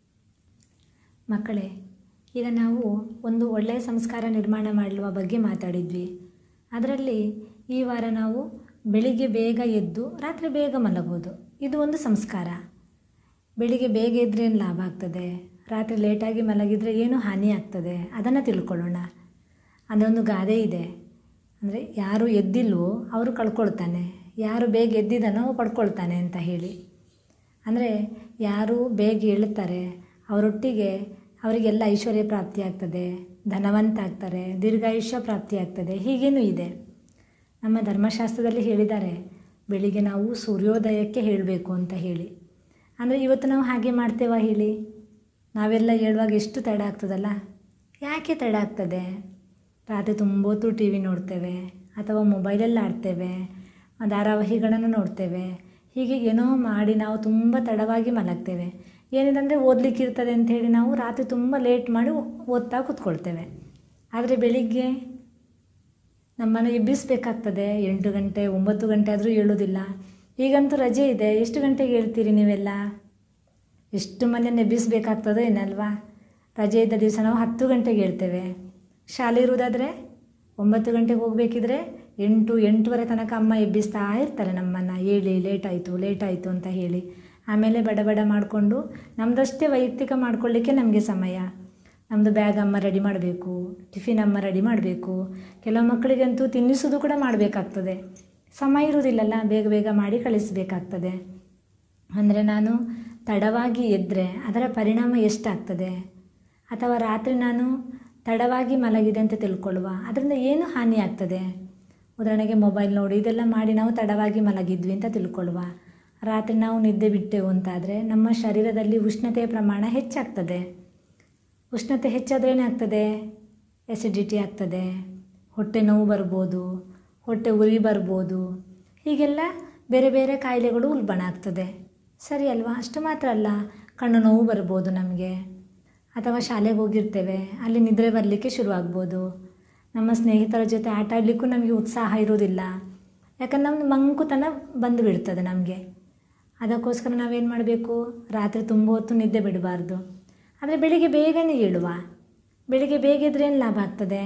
ಮಕ್ಕಳೇ ಈಗ ನಾವು ಒಂದು ಒಳ್ಳೆಯ ಸಂಸ್ಕಾರ ನಿರ್ಮಾಣ ಮಾಡುವ ಬಗ್ಗೆ ಮಾತಾಡಿದ್ವಿ ಅದರಲ್ಲಿ ಈ ವಾರ ನಾವು ಬೆಳಿಗ್ಗೆ ಬೇಗ ಎದ್ದು ರಾತ್ರಿ ಬೇಗ ಮಲಗೋದು ಇದು ಒಂದು ಸಂಸ್ಕಾರ ಬೆಳಿಗ್ಗೆ ಬೇಗ ಎದ್ರೆ ಏನು ಲಾಭ ಆಗ್ತದೆ ರಾತ್ರಿ ಲೇಟಾಗಿ ಮಲಗಿದರೆ ಏನು ಹಾನಿ ಆಗ್ತದೆ ಅದನ್ನು ತಿಳ್ಕೊಳ್ಳೋಣ ಅದೊಂದು ಗಾದೆ ಇದೆ ಅಂದರೆ ಯಾರು ಎದ್ದಿಲ್ವೋ ಅವರು ಕಳ್ಕೊಳ್ತಾನೆ ಯಾರು ಬೇಗ ಎದ್ದಿದ್ದಾನೋ ಪಡ್ಕೊಳ್ತಾನೆ ಅಂತ ಹೇಳಿ ಅಂದರೆ ಯಾರು ಬೇಗ ಏಳುತ್ತಾರೆ ಅವರೊಟ್ಟಿಗೆ ಅವರಿಗೆಲ್ಲ ಐಶ್ವರ್ಯ ಪ್ರಾಪ್ತಿ ಆಗ್ತದೆ ಧನವಂತ ಆಗ್ತಾರೆ ದೀರ್ಘಾಯುಷ್ಯ ಪ್ರಾಪ್ತಿ ಆಗ್ತದೆ ಹೀಗೇನೂ ಇದೆ ನಮ್ಮ ಧರ್ಮಶಾಸ್ತ್ರದಲ್ಲಿ ಹೇಳಿದ್ದಾರೆ ಬೆಳಿಗ್ಗೆ ನಾವು ಸೂರ್ಯೋದಯಕ್ಕೆ ಹೇಳಬೇಕು ಅಂತ ಹೇಳಿ ಅಂದರೆ ಇವತ್ತು ನಾವು ಹಾಗೆ ಮಾಡ್ತೇವಾ ಹೇಳಿ ನಾವೆಲ್ಲ ಹೇಳುವಾಗ ಎಷ್ಟು ತಡ ಆಗ್ತದಲ್ಲ ಯಾಕೆ ತಡ ಆಗ್ತದೆ ರಾತ್ರಿ ತುಂಬ ಹೊತ್ತು ಟಿ ವಿ ನೋಡ್ತೇವೆ ಅಥವಾ ಮೊಬೈಲಲ್ಲಿ ಆಡ್ತೇವೆ ಧಾರಾವಾಹಿಗಳನ್ನು ನೋಡ್ತೇವೆ ಹೀಗೆ ಏನೋ ಮಾಡಿ ನಾವು ತುಂಬ ತಡವಾಗಿ ಮಲಗ್ತೇವೆ ಏನಿದೆ ಅಂದರೆ ಓದಲಿಕ್ಕೆ ಇರ್ತದೆ ಅಂತ ಹೇಳಿ ನಾವು ರಾತ್ರಿ ತುಂಬ ಲೇಟ್ ಮಾಡಿ ಓದ್ತಾ ಕೂತ್ಕೊಳ್ತೇವೆ ಆದರೆ ಬೆಳಿಗ್ಗೆ ನಮ್ಮನ್ನು ಎಬ್ಬಿಸಬೇಕಾಗ್ತದೆ ಎಂಟು ಗಂಟೆ ಒಂಬತ್ತು ಗಂಟೆ ಆದರೂ ಹೇಳೋದಿಲ್ಲ ಈಗಂತೂ ರಜೆ ಇದೆ ಎಷ್ಟು ಗಂಟೆಗೆ ಹೇಳ್ತೀರಿ ನೀವೆಲ್ಲ ಎಷ್ಟು ಮಂದಿಯನ್ನು ಎಬ್ಬಿಸಬೇಕಾಗ್ತದೋ ಏನಲ್ವಾ ರಜೆ ಇದ್ದ ದಿವಸ ನಾವು ಹತ್ತು ಗಂಟೆಗೆ ಹೇಳ್ತೇವೆ ಶಾಲೆ ಇರುವುದಾದರೆ ಒಂಬತ್ತು ಗಂಟೆಗೆ ಹೋಗಬೇಕಿದ್ರೆ ಎಂಟು ಎಂಟುವರೆ ತನಕ ಅಮ್ಮ ಎಬ್ಬಿಸ್ತಾ ಇರ್ತಾರೆ ನಮ್ಮನ್ನು ಹೇಳಿ ಲೇಟ್ ಆಯಿತು ಲೇಟ್ ಆಯಿತು ಅಂತ ಹೇಳಿ ಆಮೇಲೆ ಬಡ ಬಡ ಮಾಡಿಕೊಂಡು ನಮ್ಮದಷ್ಟೇ ವೈಯಕ್ತಿಕ ಮಾಡ್ಕೊಳ್ಳಿಕ್ಕೆ ನಮಗೆ ಸಮಯ ನಮ್ಮದು ಬ್ಯಾಗ್ ಅಮ್ಮ ರೆಡಿ ಮಾಡಬೇಕು ಟಿಫಿನ್ ಅಮ್ಮ ರೆಡಿ ಮಾಡಬೇಕು ಕೆಲವು ಮಕ್ಕಳಿಗಂತೂ ತಿನ್ನಿಸೋದು ಕೂಡ ಮಾಡಬೇಕಾಗ್ತದೆ ಸಮಯ ಇರುವುದಿಲ್ಲಲ್ಲ ಬೇಗ ಬೇಗ ಮಾಡಿ ಕಳಿಸಬೇಕಾಗ್ತದೆ ಅಂದರೆ ನಾನು ತಡವಾಗಿ ಎದ್ದರೆ ಅದರ ಪರಿಣಾಮ ಎಷ್ಟಾಗ್ತದೆ ಅಥವಾ ರಾತ್ರಿ ನಾನು ತಡವಾಗಿ ಮಲಗಿದೆ ಅಂತ ತಿಳ್ಕೊಳ್ಳುವ ಅದರಿಂದ ಏನು ಹಾನಿ ಆಗ್ತದೆ ಉದಾಹರಣೆಗೆ ಮೊಬೈಲ್ ನೋಡಿ ಇದೆಲ್ಲ ಮಾಡಿ ನಾವು ತಡವಾಗಿ ಮಲಗಿದ್ವಿ ಅಂತ ತಿಳ್ಕೊಳ್ಳುವ ರಾತ್ರಿ ನಾವು ನಿದ್ದೆ ಬಿಟ್ಟೆವು ಅಂತಾದರೆ ನಮ್ಮ ಶರೀರದಲ್ಲಿ ಉಷ್ಣತೆಯ ಪ್ರಮಾಣ ಹೆಚ್ಚಾಗ್ತದೆ ಉಷ್ಣತೆ ಹೆಚ್ಚಾದರೆ ಏನಾಗ್ತದೆ ಎಸಿಡಿಟಿ ಆಗ್ತದೆ ಹೊಟ್ಟೆ ನೋವು ಬರ್ಬೋದು ಹೊಟ್ಟೆ ಉರಿ ಬರ್ಬೋದು ಹೀಗೆಲ್ಲ ಬೇರೆ ಬೇರೆ ಕಾಯಿಲೆಗಳು ಉಲ್ಬಣ ಆಗ್ತದೆ ಸರಿ ಅಲ್ವಾ ಅಷ್ಟು ಮಾತ್ರ ಅಲ್ಲ ಕಣ್ಣು ನೋವು ಬರ್ಬೋದು ನಮಗೆ ಅಥವಾ ಶಾಲೆಗೆ ಹೋಗಿರ್ತೇವೆ ಅಲ್ಲಿ ನಿದ್ರೆ ಬರಲಿಕ್ಕೆ ಶುರುವಾಗ್ಬೋದು ನಮ್ಮ ಸ್ನೇಹಿತರ ಜೊತೆ ಆಟ ಆಡಲಿಕ್ಕೂ ನಮಗೆ ಉತ್ಸಾಹ ಇರೋದಿಲ್ಲ ಯಾಕಂದ್ರೆ ನಮ್ಮದು ಮಂಕುತನ ಬಂದು ಬಿಡ್ತದೆ ನಮಗೆ ಅದಕ್ಕೋಸ್ಕರ ನಾವೇನು ಮಾಡಬೇಕು ರಾತ್ರಿ ತುಂಬ ಹೊತ್ತು ನಿದ್ದೆ ಬಿಡಬಾರ್ದು ಆದರೆ ಬೆಳಿಗ್ಗೆ ಬೇಗನೆ ಏಳುವ ಬೆಳಿಗ್ಗೆ ಬೇಗ ಇದ್ರೆ ಏನು ಲಾಭ ಆಗ್ತದೆ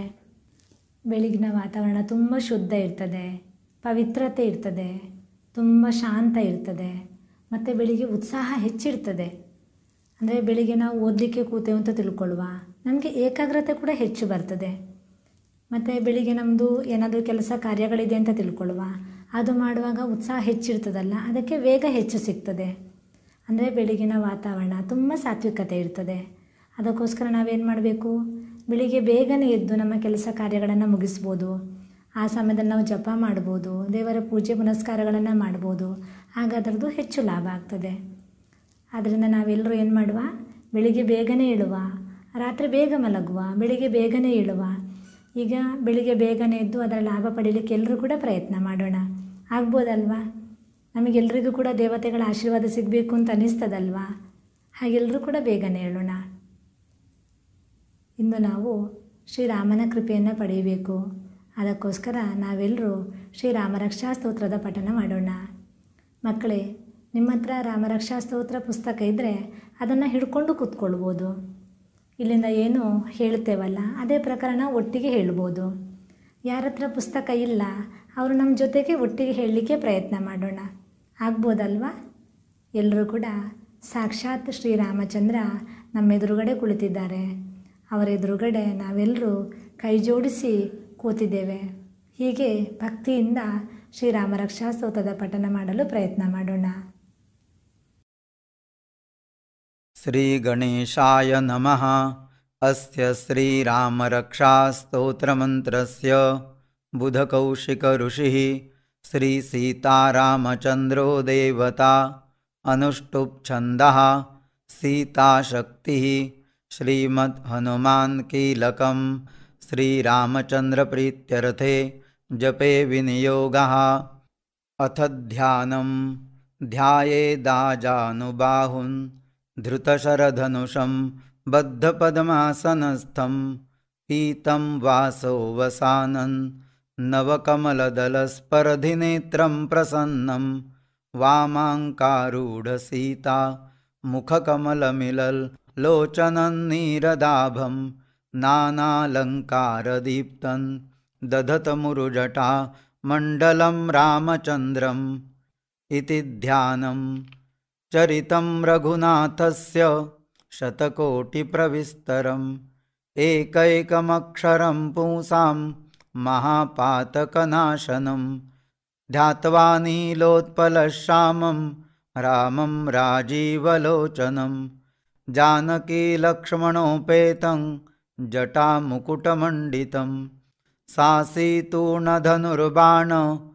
ಬೆಳಗಿನ ವಾತಾವರಣ ತುಂಬ ಶುದ್ಧ ಇರ್ತದೆ ಪವಿತ್ರತೆ ಇರ್ತದೆ ತುಂಬ ಶಾಂತ ಇರ್ತದೆ ಮತ್ತು ಬೆಳಿಗ್ಗೆ ಉತ್ಸಾಹ ಹೆಚ್ಚಿರ್ತದೆ ಅಂದರೆ ಬೆಳಿಗ್ಗೆ ನಾವು ಓದಲಿಕ್ಕೆ ಕೂತೇವೆ ಅಂತ ತಿಳ್ಕೊಳ್ಳುವ ನಮಗೆ ಏಕಾಗ್ರತೆ ಕೂಡ ಹೆಚ್ಚು ಬರ್ತದೆ ಮತ್ತು ಬೆಳಿಗ್ಗೆ ನಮ್ಮದು ಏನಾದರೂ ಕೆಲಸ ಕಾರ್ಯಗಳಿದೆ ಅಂತ ತಿಳ್ಕೊಳ್ಳುವ ಅದು ಮಾಡುವಾಗ ಉತ್ಸಾಹ ಹೆಚ್ಚಿರ್ತದಲ್ಲ ಅದಕ್ಕೆ ವೇಗ ಹೆಚ್ಚು ಸಿಗ್ತದೆ ಅಂದರೆ ಬೆಳಗಿನ ವಾತಾವರಣ ತುಂಬ ಸಾತ್ವಿಕತೆ ಇರ್ತದೆ ಅದಕ್ಕೋಸ್ಕರ ನಾವೇನು ಮಾಡಬೇಕು ಬೆಳಿಗ್ಗೆ ಬೇಗನೆ ಎದ್ದು ನಮ್ಮ ಕೆಲಸ ಕಾರ್ಯಗಳನ್ನು ಮುಗಿಸ್ಬೋದು ಆ ಸಮಯದಲ್ಲಿ ನಾವು ಜಪ ಮಾಡ್ಬೋದು ದೇವರ ಪೂಜೆ ಪುನಸ್ಕಾರಗಳನ್ನು ಮಾಡ್ಬೋದು ಆಗ ಅದರದ್ದು ಹೆಚ್ಚು ಲಾಭ ಆಗ್ತದೆ ಆದ್ದರಿಂದ ನಾವೆಲ್ಲರೂ ಏನು ಮಾಡುವ ಬೆಳಿಗ್ಗೆ ಬೇಗನೆ ಏಳುವ ರಾತ್ರಿ ಬೇಗ ಮಲಗುವ ಬೆಳಿಗ್ಗೆ ಬೇಗನೆ ಏಳುವ ಈಗ ಬೆಳಿಗ್ಗೆ ಬೇಗನೆ ಎದ್ದು ಅದರ ಲಾಭ ಪಡೀಲಿಕ್ಕೆ ಎಲ್ಲರೂ ಕೂಡ ಪ್ರಯತ್ನ ಮಾಡೋಣ ಆಗ್ಬೋದಲ್ವಾ ನಮಗೆಲ್ಲರಿಗೂ ಕೂಡ ದೇವತೆಗಳ ಆಶೀರ್ವಾದ ಸಿಗಬೇಕು ಅಂತ ಅನ್ನಿಸ್ತದಲ್ವಾ ಹಾಗೆಲ್ಲರೂ ಕೂಡ ಬೇಗನೆ ಹೇಳೋಣ ಇಂದು ನಾವು ಶ್ರೀರಾಮನ ಕೃಪೆಯನ್ನು ಪಡೆಯಬೇಕು ಅದಕ್ಕೋಸ್ಕರ ನಾವೆಲ್ಲರೂ ಶ್ರೀರಾಮರಕ್ಷಾ ಸ್ತೋತ್ರದ ಪಠನ ಮಾಡೋಣ ಮಕ್ಕಳೇ ನಿಮ್ಮ ಹತ್ರ ರಾಮರಕ್ಷಾ ಸ್ತೋತ್ರ ಪುಸ್ತಕ ಇದ್ದರೆ ಅದನ್ನು ಹಿಡ್ಕೊಂಡು ಕೂತ್ಕೊಳ್ಬೋದು ಇಲ್ಲಿಂದ ಏನು ಹೇಳ್ತೇವಲ್ಲ ಅದೇ ಪ್ರಕಾರ ನಾವು ಒಟ್ಟಿಗೆ ಹೇಳ್ಬೋದು ಯಾರ ಹತ್ರ ಪುಸ್ತಕ ಇಲ್ಲ ಅವರು ನಮ್ಮ ಜೊತೆಗೆ ಒಟ್ಟಿಗೆ ಹೇಳಲಿಕ್ಕೆ ಪ್ರಯತ್ನ ಮಾಡೋಣ ಆಗ್ಬೋದಲ್ವಾ ಎಲ್ಲರೂ ಕೂಡ ಸಾಕ್ಷಾತ್ ಶ್ರೀರಾಮಚಂದ್ರ ನಮ್ಮ ಎದುರುಗಡೆ ಕುಳಿತಿದ್ದಾರೆ ಅವರ ಎದುರುಗಡೆ ನಾವೆಲ್ಲರೂ ಕೈ ಜೋಡಿಸಿ ಕೂತಿದ್ದೇವೆ ಹೀಗೆ ಭಕ್ತಿಯಿಂದ ಶ್ರೀರಾಮರಕ್ಷಾ ಸ್ತೋತ್ರದ ಪಠನ ಮಾಡಲು ಪ್ರಯತ್ನ ಮಾಡೋಣ श्रीगणेशाय नमः अस्य श्रीरामरक्षास्तोत्रमन्त्रस्य बुधकौशिकऋषिः श्रीसीतारामचन्द्रो देवता अनुष्टुप्छन्दः सीताशक्तिः श्रीमद्हनुमान् कीलकं श्रीरामचन्द्रप्रीत्यर्थे जपे विनियोगः अथ ध्यानं ध्यायेदाजानुबाहुन् धृतशरधनुषं बद्धपद्मासनस्थं पीतं वासो वसानन् नवकमलदलस्पर्धिनेत्रं प्रसन्नं वामाङ्कारूढसीता मुखकमलमिलल्लोचनन्नीरदाभं नानालङ्कारदीप्तं दधतमुरुजटा मण्डलं रामचन्द्रम् इति ध्यानं चरितं रघुनाथस्य शतकोटिप्रविस्तरम् एकैकमक्षरं पुंसां महापातकनाशनं ध्यात्वा नीलोत्पलश्यामं रामं राजीवलोचनं जानकीलक्ष्मणोपेतं जटामुकुटमण्डितं सासीतूर्णधनुर्बाण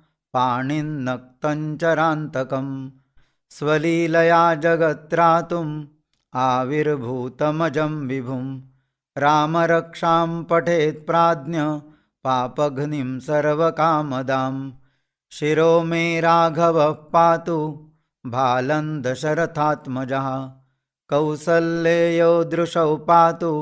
पाणिन्नक्तञ्चरान्तकं स्वलीलया जगत्त्रातुम् आविर्भूतमजं विभुं रामरक्षां पठेत् प्राज्ञ पापघ्निं सर्वकामदां शिरो मे राघवः पातु भालं दशरथात्मजः कौसल्येयो दृशौ पातु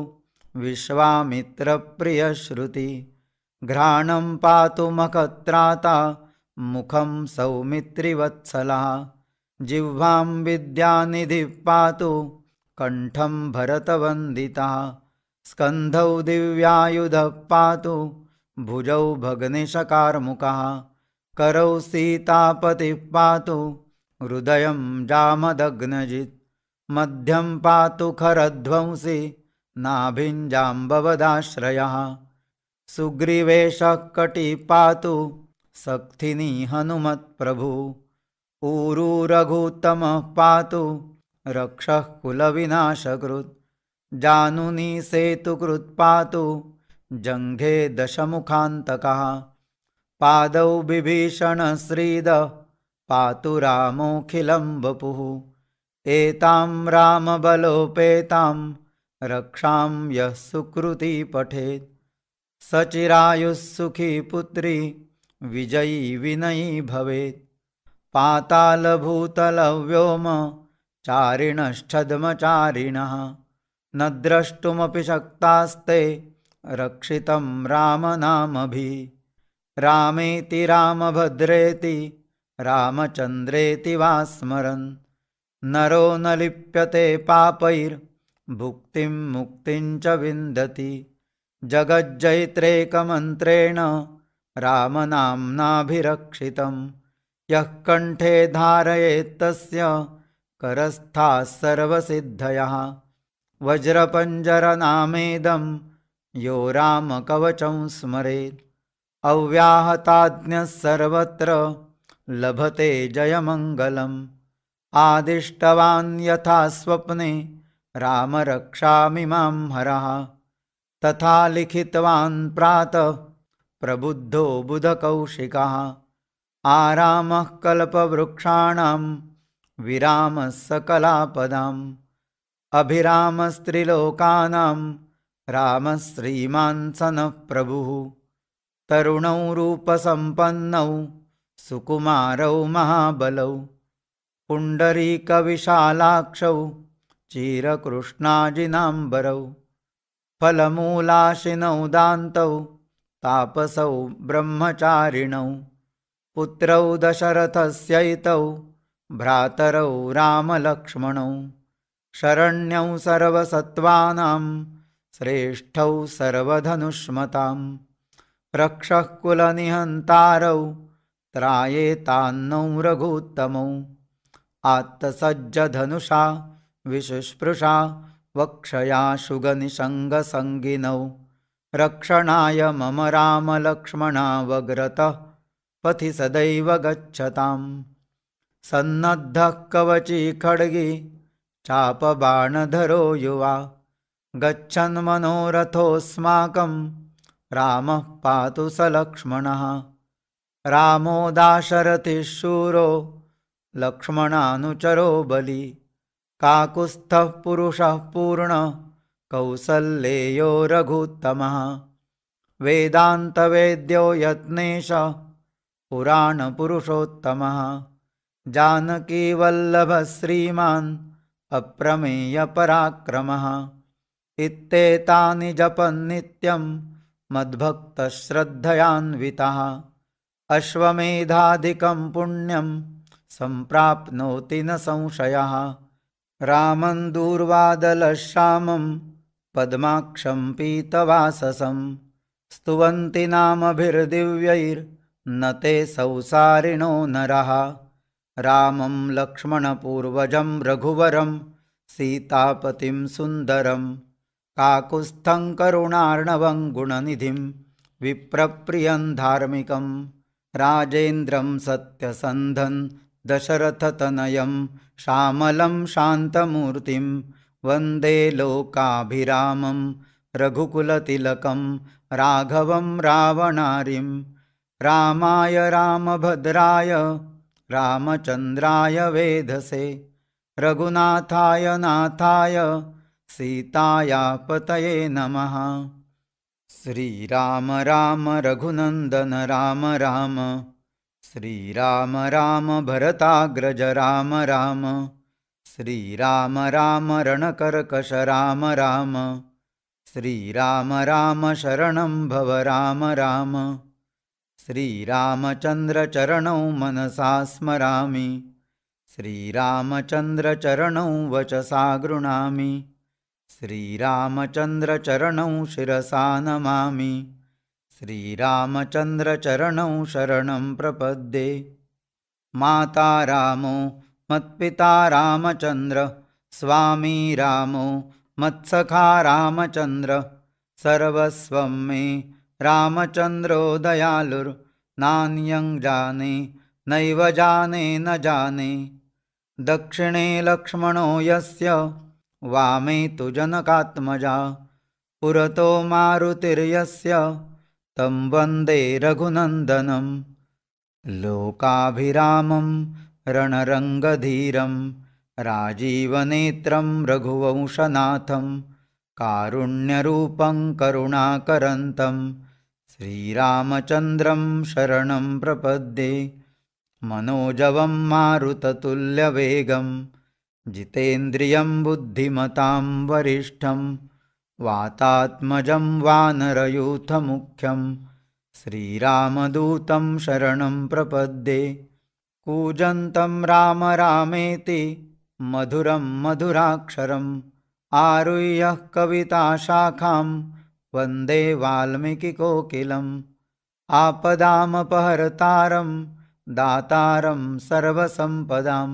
विश्वामित्रप्रियश्रुति घ्राणं पातु मखत्राता मुखं सौमित्रिवत्सलः जिह्वां विद्यानिधिः पातु कण्ठं भरतवन्दितः स्कन्धौ दिव्यायुधः पातु भुजौ भग्निशकार्मुकः करौ सीतापतिः पातु हृदयं जामदग्नजित् मध्यं पातु खरध्वंसि नाभिञ्जाम्बवदाश्रयः सुग्रीवेशः कटिः पातु सक्थिनी हनुमत्प्रभु ऊरू रघुत्तमः पातु रक्षः कुलविनाशकृत् जानुनी सेतुकृत् पातु जङ्घे दशमुखान्तकः पादौ विभीषणश्रीदः पातु रामोऽखिलं वपुः एतां रामबलोपेतां रक्षां यः सुकृती पठेत् सचिरायुः सुखी पुत्री विजयी विनयी भवेत् पातालभूतलव्योम चारिणश्छद्मचारिणः न द्रष्टुमपि शक्तास्ते रक्षितं रामनामभिः रामेति रामभद्रेति रामचन्द्रेति वा स्मरन् नरो न लिप्यते पापैर्भुक्तिं मुक्तिं च विन्दति जगज्जैत्रेकमन्त्रेण रामनाम्नाभिरक्षितं यः कण्ठे धारयेत्तस्य करस्थाः सर्वसिद्धयः वज्रपञ्जरनामेदं यो रामकवचं स्मरेत् अव्याहताज्ञः सर्वत्र लभते जयमङ्गलम् आदिष्टवान् यथा स्वप्ने रामरक्षामिमां हरः तथा लिखितवान् प्रातः प्रबुद्धो बुधकौशिकः आरामः कल्पवृक्षाणां विरामः सकलापदाम् अभिरामस्त्रिलोकानां रामः श्रीमान् सनः प्रभुः तरुणौ रूपसम्पन्नौ सुकुमारौ महाबलौ पुण्डरीकविशालाक्षौ चीरकृष्णाजिनाम्बरौ फलमूलाशिनौ दान्तौ तापसौ ब्रह्मचारिणौ पुत्रौ दशरथस्यैतौ भ्रातरौ रामलक्ष्मणौ शरण्यौ सर्वसत्त्वानां श्रेष्ठौ सर्वधनुष्मतां रक्षः कुलनिहन्तारौ त्रायेतान्नौ रघुत्तमौ आत्तसज्जधनुषा विशुस्पृशा वक्षया शुगनिषङ्गसङ्गिनौ रक्षणाय मम रामलक्ष्मणावग्रतः पथि सदैव गच्छताम् सन्नद्धः कवची खड्गी चापबाणधरो युवा गच्छन्मनोरथोऽस्माकं रामः पातु स लक्ष्मणः रामो दाशरथिः शूरो लक्ष्मणानुचरो बलि काकुत्स्थः पुरुषः पूर्ण कौसल्येयो रघुत्तमः वेदान्तवेद्यो यत्नेश पुराणपुरुषोत्तमः जानकीवल्लभः श्रीमान् अप्रमेयपराक्रमः इत्येतानि जपन्नित्यं मद्भक्तश्रद्धयान्वितः अश्वमेधाधिकं पुण्यं सम्प्राप्नोति न संशयः रामं दूर्वादलश्यामं पद्माक्षं पीतवाससं स्तुवन्ति नामभिर्दिव्यैर्न ते संसारिणो नरः रामं लक्ष्मणपूर्वजं रघुवरं सीतापतिं सुन्दरं काकुत्स्थं करुणार्णवं गुणनिधिं विप्रप्रियं धार्मिकं राजेन्द्रं सत्यसन्धं दशरथतनयं श्यामलं शान्तमूर्तिं वन्दे लोकाभिरामं रघुकुलतिलकं राघवं रावणारिं रामाय रामभद्राय रामचन्द्राय वेधसे रघुनाथाय नाथाय सीताया पतये नमः श्रीराम राम रघुनन्दन राम राम श्रीराम राम भरताग्रज राम राम श्रीराम राम रणकर्कश राम राम श्रीराम राम शरणं भव राम राम श्रीरामचन्द्रचरणौ मनसा स्मरामि श्रीरामचन्द्रचरणौ वचसा गृणामि श्रीरामचन्द्रचरणौ शिरसा नमामि श्रीरामचन्द्रचरणौ शरणं प्रपद्ये माता रामो मत्पिता रामचन्द्र स्वामी रामो मत्सखा रामचन्द्र सर्वस्वं मे रामचन्द्रो दयालुर्नान्यं जाने नैव जाने न जाने दक्षिणे लक्ष्मणो यस्य वामे तु जनकात्मजा पुरतो मारुतिर्यस्य तं वन्दे रघुनन्दनं लोकाभिरामं रणरङ्गधीरं राजीवनेत्रं रघुवंशनाथं कारुण्यरूपं करुणाकरन्तं श्रीरामचन्द्रं शरणं प्रपद्ये मनोजवं मारुततुल्यवेगं जितेन्द्रियं बुद्धिमतां वरिष्ठं वातात्मजं वानरयूथमुख्यं श्रीरामदूतं शरणं प्रपद्ये कूजन्तं राम रामेति मधुरं मधुराक्षरम् आरुह्य कविताशाखां वन्दे वाल्मीकिकोकिलम् आपदामपहर्तारं दातारं सर्वसम्पदां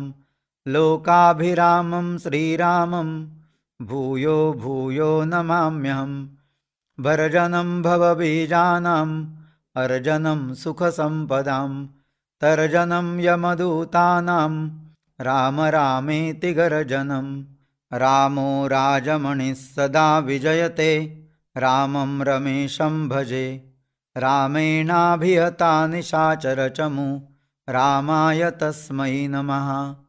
लोकाभिरामं श्रीरामं भूयो भूयो नमाम्यहं भर्जनं भवबीजानाम् अर्जनं सुखसम्पदां तर्जनं यमदूतानां राम रामेति गर्जनं रामो राजमणिः सदा विजयते रामं रमेशं भजे रामेणाभिहता निशाचरचमु रामाय तस्मै नमः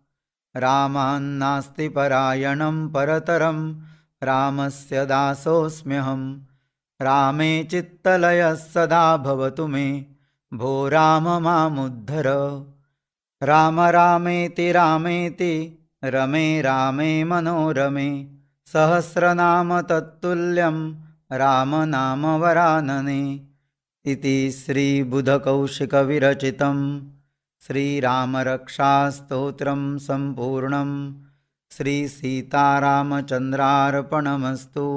रामान्नास्ति परायणं परतरं रामस्य दासोऽस्म्यहं रामे चित्तलयः सदा भवतु मे भो राम मामुद्धर राम रामेति रामेति रमे रामे मनोरमे सहस्रनाम तत्तुल्यं रामनामवरानने इति श्रीबुधकौशिकविरचितं श्रीरामरक्षास्तोत्रं सम्पूर्णं श्रीसीतारामचन्द्रार्पणमस्तु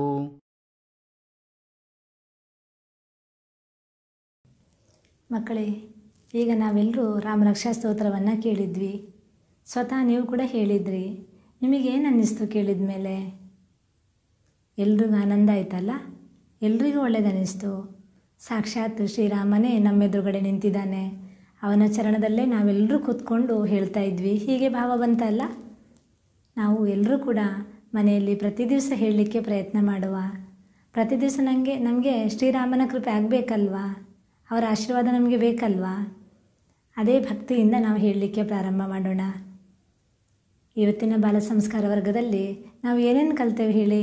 ಮಕ್ಕಳೇ ಈಗ ನಾವೆಲ್ಲರೂ ರಾಮರಕ್ಷಾ ಸ್ತೋತ್ರವನ್ನು ಕೇಳಿದ್ವಿ ಸ್ವತಃ ನೀವು ಕೂಡ ಹೇಳಿದ್ರಿ ನಿಮಗೇನು ಅನ್ನಿಸ್ತು ಕೇಳಿದ ಮೇಲೆ ಎಲ್ರಿಗೂ ಆನಂದ ಆಯ್ತಲ್ಲ ಎಲ್ರಿಗೂ ಒಳ್ಳೇದನ್ನಿಸ್ತು ಸಾಕ್ಷಾತ್ ಶ್ರೀರಾಮನೇ ನಮ್ಮೆದುರುಗಡೆ ನಿಂತಿದ್ದಾನೆ ಅವನ ಚರಣದಲ್ಲೇ ನಾವೆಲ್ಲರೂ ಕೂತ್ಕೊಂಡು ಹೇಳ್ತಾ ಇದ್ವಿ ಹೀಗೆ ಭಾವ ಬಂತಲ್ಲ ನಾವು ಎಲ್ಲರೂ ಕೂಡ ಮನೆಯಲ್ಲಿ ಪ್ರತಿ ದಿವಸ ಹೇಳಲಿಕ್ಕೆ ಪ್ರಯತ್ನ ಮಾಡುವ ಪ್ರತಿ ದಿವಸ ನನಗೆ ನಮಗೆ ಶ್ರೀರಾಮನ ಕೃಪೆ ಆಗಬೇಕಲ್ವಾ ಅವರ ಆಶೀರ್ವಾದ ನಮಗೆ ಬೇಕಲ್ವಾ ಅದೇ ಭಕ್ತಿಯಿಂದ ನಾವು ಹೇಳಲಿಕ್ಕೆ ಪ್ರಾರಂಭ ಮಾಡೋಣ ಇವತ್ತಿನ ಬಾಲ ಸಂಸ್ಕಾರ ವರ್ಗದಲ್ಲಿ ನಾವು ಏನೇನು ಕಲ್ತೇವೆ ಹೇಳಿ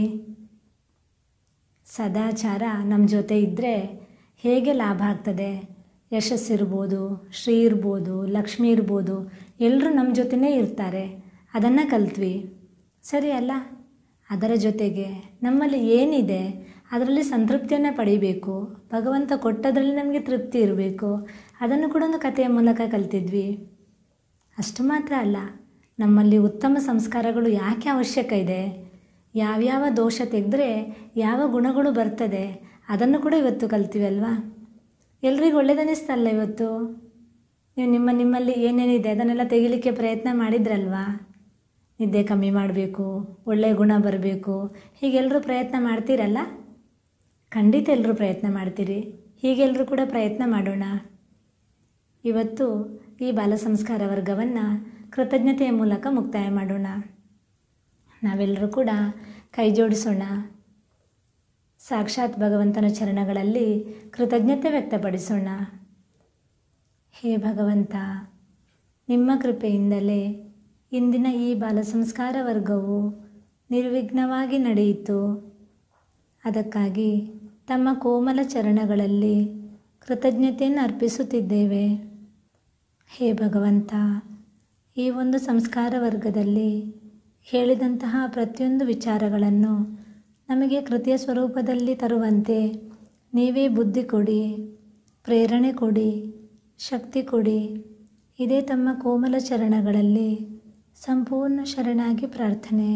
ಸದಾಚಾರ ನಮ್ಮ ಜೊತೆ ಇದ್ದರೆ ಹೇಗೆ ಲಾಭ ಆಗ್ತದೆ ಯಶಸ್ಸಿರ್ಬೋದು ಶ್ರೀ ಇರ್ಬೋದು ಲಕ್ಷ್ಮಿ ಇರ್ಬೋದು ಎಲ್ಲರೂ ನಮ್ಮ ಜೊತೆನೇ ಇರ್ತಾರೆ ಅದನ್ನು ಕಲ್ತ್ವಿ ಸರಿ ಅಲ್ಲ ಅದರ ಜೊತೆಗೆ ನಮ್ಮಲ್ಲಿ ಏನಿದೆ ಅದರಲ್ಲಿ ಸಂತೃಪ್ತಿಯನ್ನು ಪಡಿಬೇಕು ಭಗವಂತ ಕೊಟ್ಟದ್ರಲ್ಲಿ ನಮಗೆ ತೃಪ್ತಿ ಇರಬೇಕು ಅದನ್ನು ಕೂಡ ಒಂದು ಕಥೆಯ ಮೂಲಕ ಕಲ್ತಿದ್ವಿ ಅಷ್ಟು ಮಾತ್ರ ಅಲ್ಲ ನಮ್ಮಲ್ಲಿ ಉತ್ತಮ ಸಂಸ್ಕಾರಗಳು ಯಾಕೆ ಅವಶ್ಯಕ ಇದೆ ಯಾವ್ಯಾವ ದೋಷ ತೆಗೆದ್ರೆ ಯಾವ ಗುಣಗಳು ಬರ್ತದೆ ಅದನ್ನು ಕೂಡ ಇವತ್ತು ಕಲ್ತೀವಿ ಅಲ್ವಾ ಎಲ್ರಿಗೂ ಒಳ್ಳೇದನ್ನಿಸ್ತಲ್ಲ ಇವತ್ತು ನೀವು ನಿಮ್ಮ ನಿಮ್ಮಲ್ಲಿ ಏನೇನಿದೆ ಅದನ್ನೆಲ್ಲ ತೆಗಿಲಿಕ್ಕೆ ಪ್ರಯತ್ನ ಮಾಡಿದ್ರಲ್ವಾ ನಿದ್ದೆ ಕಮ್ಮಿ ಮಾಡಬೇಕು ಒಳ್ಳೆಯ ಗುಣ ಬರಬೇಕು ಹೀಗೆಲ್ಲರೂ ಪ್ರಯತ್ನ ಮಾಡ್ತೀರಲ್ಲ ಖಂಡಿತ ಎಲ್ಲರೂ ಪ್ರಯತ್ನ ಮಾಡ್ತೀರಿ ಹೀಗೆಲ್ಲರೂ ಕೂಡ ಪ್ರಯತ್ನ ಮಾಡೋಣ ಇವತ್ತು ಈ ಬಾಲ ಸಂಸ್ಕಾರ ವರ್ಗವನ್ನು ಕೃತಜ್ಞತೆಯ ಮೂಲಕ ಮುಕ್ತಾಯ ಮಾಡೋಣ ನಾವೆಲ್ಲರೂ ಕೂಡ ಕೈ ಜೋಡಿಸೋಣ ಸಾಕ್ಷಾತ್ ಭಗವಂತನ ಚರಣಗಳಲ್ಲಿ ಕೃತಜ್ಞತೆ ವ್ಯಕ್ತಪಡಿಸೋಣ ಹೇ ಭಗವಂತ ನಿಮ್ಮ ಕೃಪೆಯಿಂದಲೇ ಇಂದಿನ ಈ ಬಾಲ ಸಂಸ್ಕಾರ ವರ್ಗವು ನಿರ್ವಿಘ್ನವಾಗಿ ನಡೆಯಿತು ಅದಕ್ಕಾಗಿ ತಮ್ಮ ಕೋಮಲ ಚರಣಗಳಲ್ಲಿ ಕೃತಜ್ಞತೆಯನ್ನು ಅರ್ಪಿಸುತ್ತಿದ್ದೇವೆ ಹೇ ಭಗವಂತ ಈ ಒಂದು ಸಂಸ್ಕಾರ ವರ್ಗದಲ್ಲಿ ಹೇಳಿದಂತಹ ಪ್ರತಿಯೊಂದು ವಿಚಾರಗಳನ್ನು ನಮಗೆ ಕೃತಿಯ ಸ್ವರೂಪದಲ್ಲಿ ತರುವಂತೆ ನೀವೇ ಬುದ್ಧಿ ಕೊಡಿ ಪ್ರೇರಣೆ ಕೊಡಿ ಶಕ್ತಿ ಕೊಡಿ ಇದೇ ತಮ್ಮ ಕೋಮಲ ಚರಣಗಳಲ್ಲಿ ಸಂಪೂರ್ಣ ಶರಣಾಗಿ ಪ್ರಾರ್ಥನೆ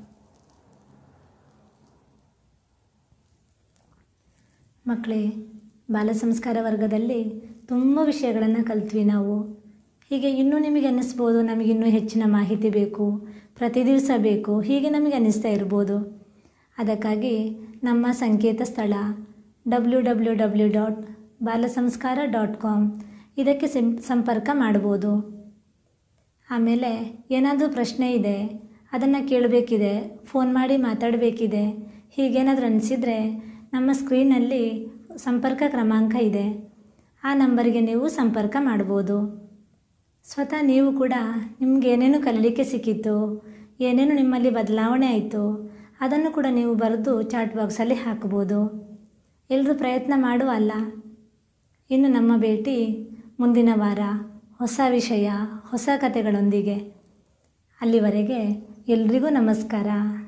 ಮಕ್ಕಳೇ ಬಾಲ ಸಂಸ್ಕಾರ ವರ್ಗದಲ್ಲಿ ತುಂಬ ವಿಷಯಗಳನ್ನು ಕಲ್ತ್ವಿ ನಾವು ಹೀಗೆ ಇನ್ನೂ ನಿಮಗೆ ಅನ್ನಿಸ್ಬೋದು ನಮಗಿನ್ನೂ ಹೆಚ್ಚಿನ ಮಾಹಿತಿ ಬೇಕು ಪ್ರತಿ ದಿವಸ ಬೇಕು ಹೀಗೆ ನಮಗೆ ಅನ್ನಿಸ್ತಾ ಇರ್ಬೋದು ಅದಕ್ಕಾಗಿ ನಮ್ಮ ಸಂಕೇತ ಸ್ಥಳ ಡಬ್ಲ್ಯೂ ಡಬ್ಲ್ಯೂ ಡಬ್ಲ್ಯೂ ಡಾಟ್ ಬಾಲ ಸಂಸ್ಕಾರ ಡಾಟ್ ಕಾಮ್ ಇದಕ್ಕೆ ಸಿಂ ಸಂಪರ್ಕ ಮಾಡ್ಬೋದು ಆಮೇಲೆ ಏನಾದರೂ ಪ್ರಶ್ನೆ ಇದೆ ಅದನ್ನು ಕೇಳಬೇಕಿದೆ ಫೋನ್ ಮಾಡಿ ಮಾತಾಡಬೇಕಿದೆ ಹೀಗೇನಾದರೂ ಅನಿಸಿದರೆ ನಮ್ಮ ಸ್ಕ್ರೀನಲ್ಲಿ ಸಂಪರ್ಕ ಕ್ರಮಾಂಕ ಇದೆ ಆ ನಂಬರಿಗೆ ನೀವು ಸಂಪರ್ಕ ಮಾಡ್ಬೋದು ಸ್ವತಃ ನೀವು ಕೂಡ ನಿಮ್ಗೆ ಏನೇನು ಕಲೀಲಿಕ್ಕೆ ಸಿಕ್ಕಿತ್ತು ಏನೇನು ನಿಮ್ಮಲ್ಲಿ ಬದಲಾವಣೆ ಆಯಿತು ಅದನ್ನು ಕೂಡ ನೀವು ಬರೆದು ಚಾಟ್ ಬಾಕ್ಸಲ್ಲಿ ಹಾಕ್ಬೋದು ಎಲ್ಲರೂ ಪ್ರಯತ್ನ ಮಾಡುವ ಅಲ್ಲ ಇನ್ನು ನಮ್ಮ ಭೇಟಿ ಮುಂದಿನ ವಾರ ಹೊಸ ವಿಷಯ ಹೊಸ ಕಥೆಗಳೊಂದಿಗೆ ಅಲ್ಲಿವರೆಗೆ ಎಲ್ರಿಗೂ ನಮಸ್ಕಾರ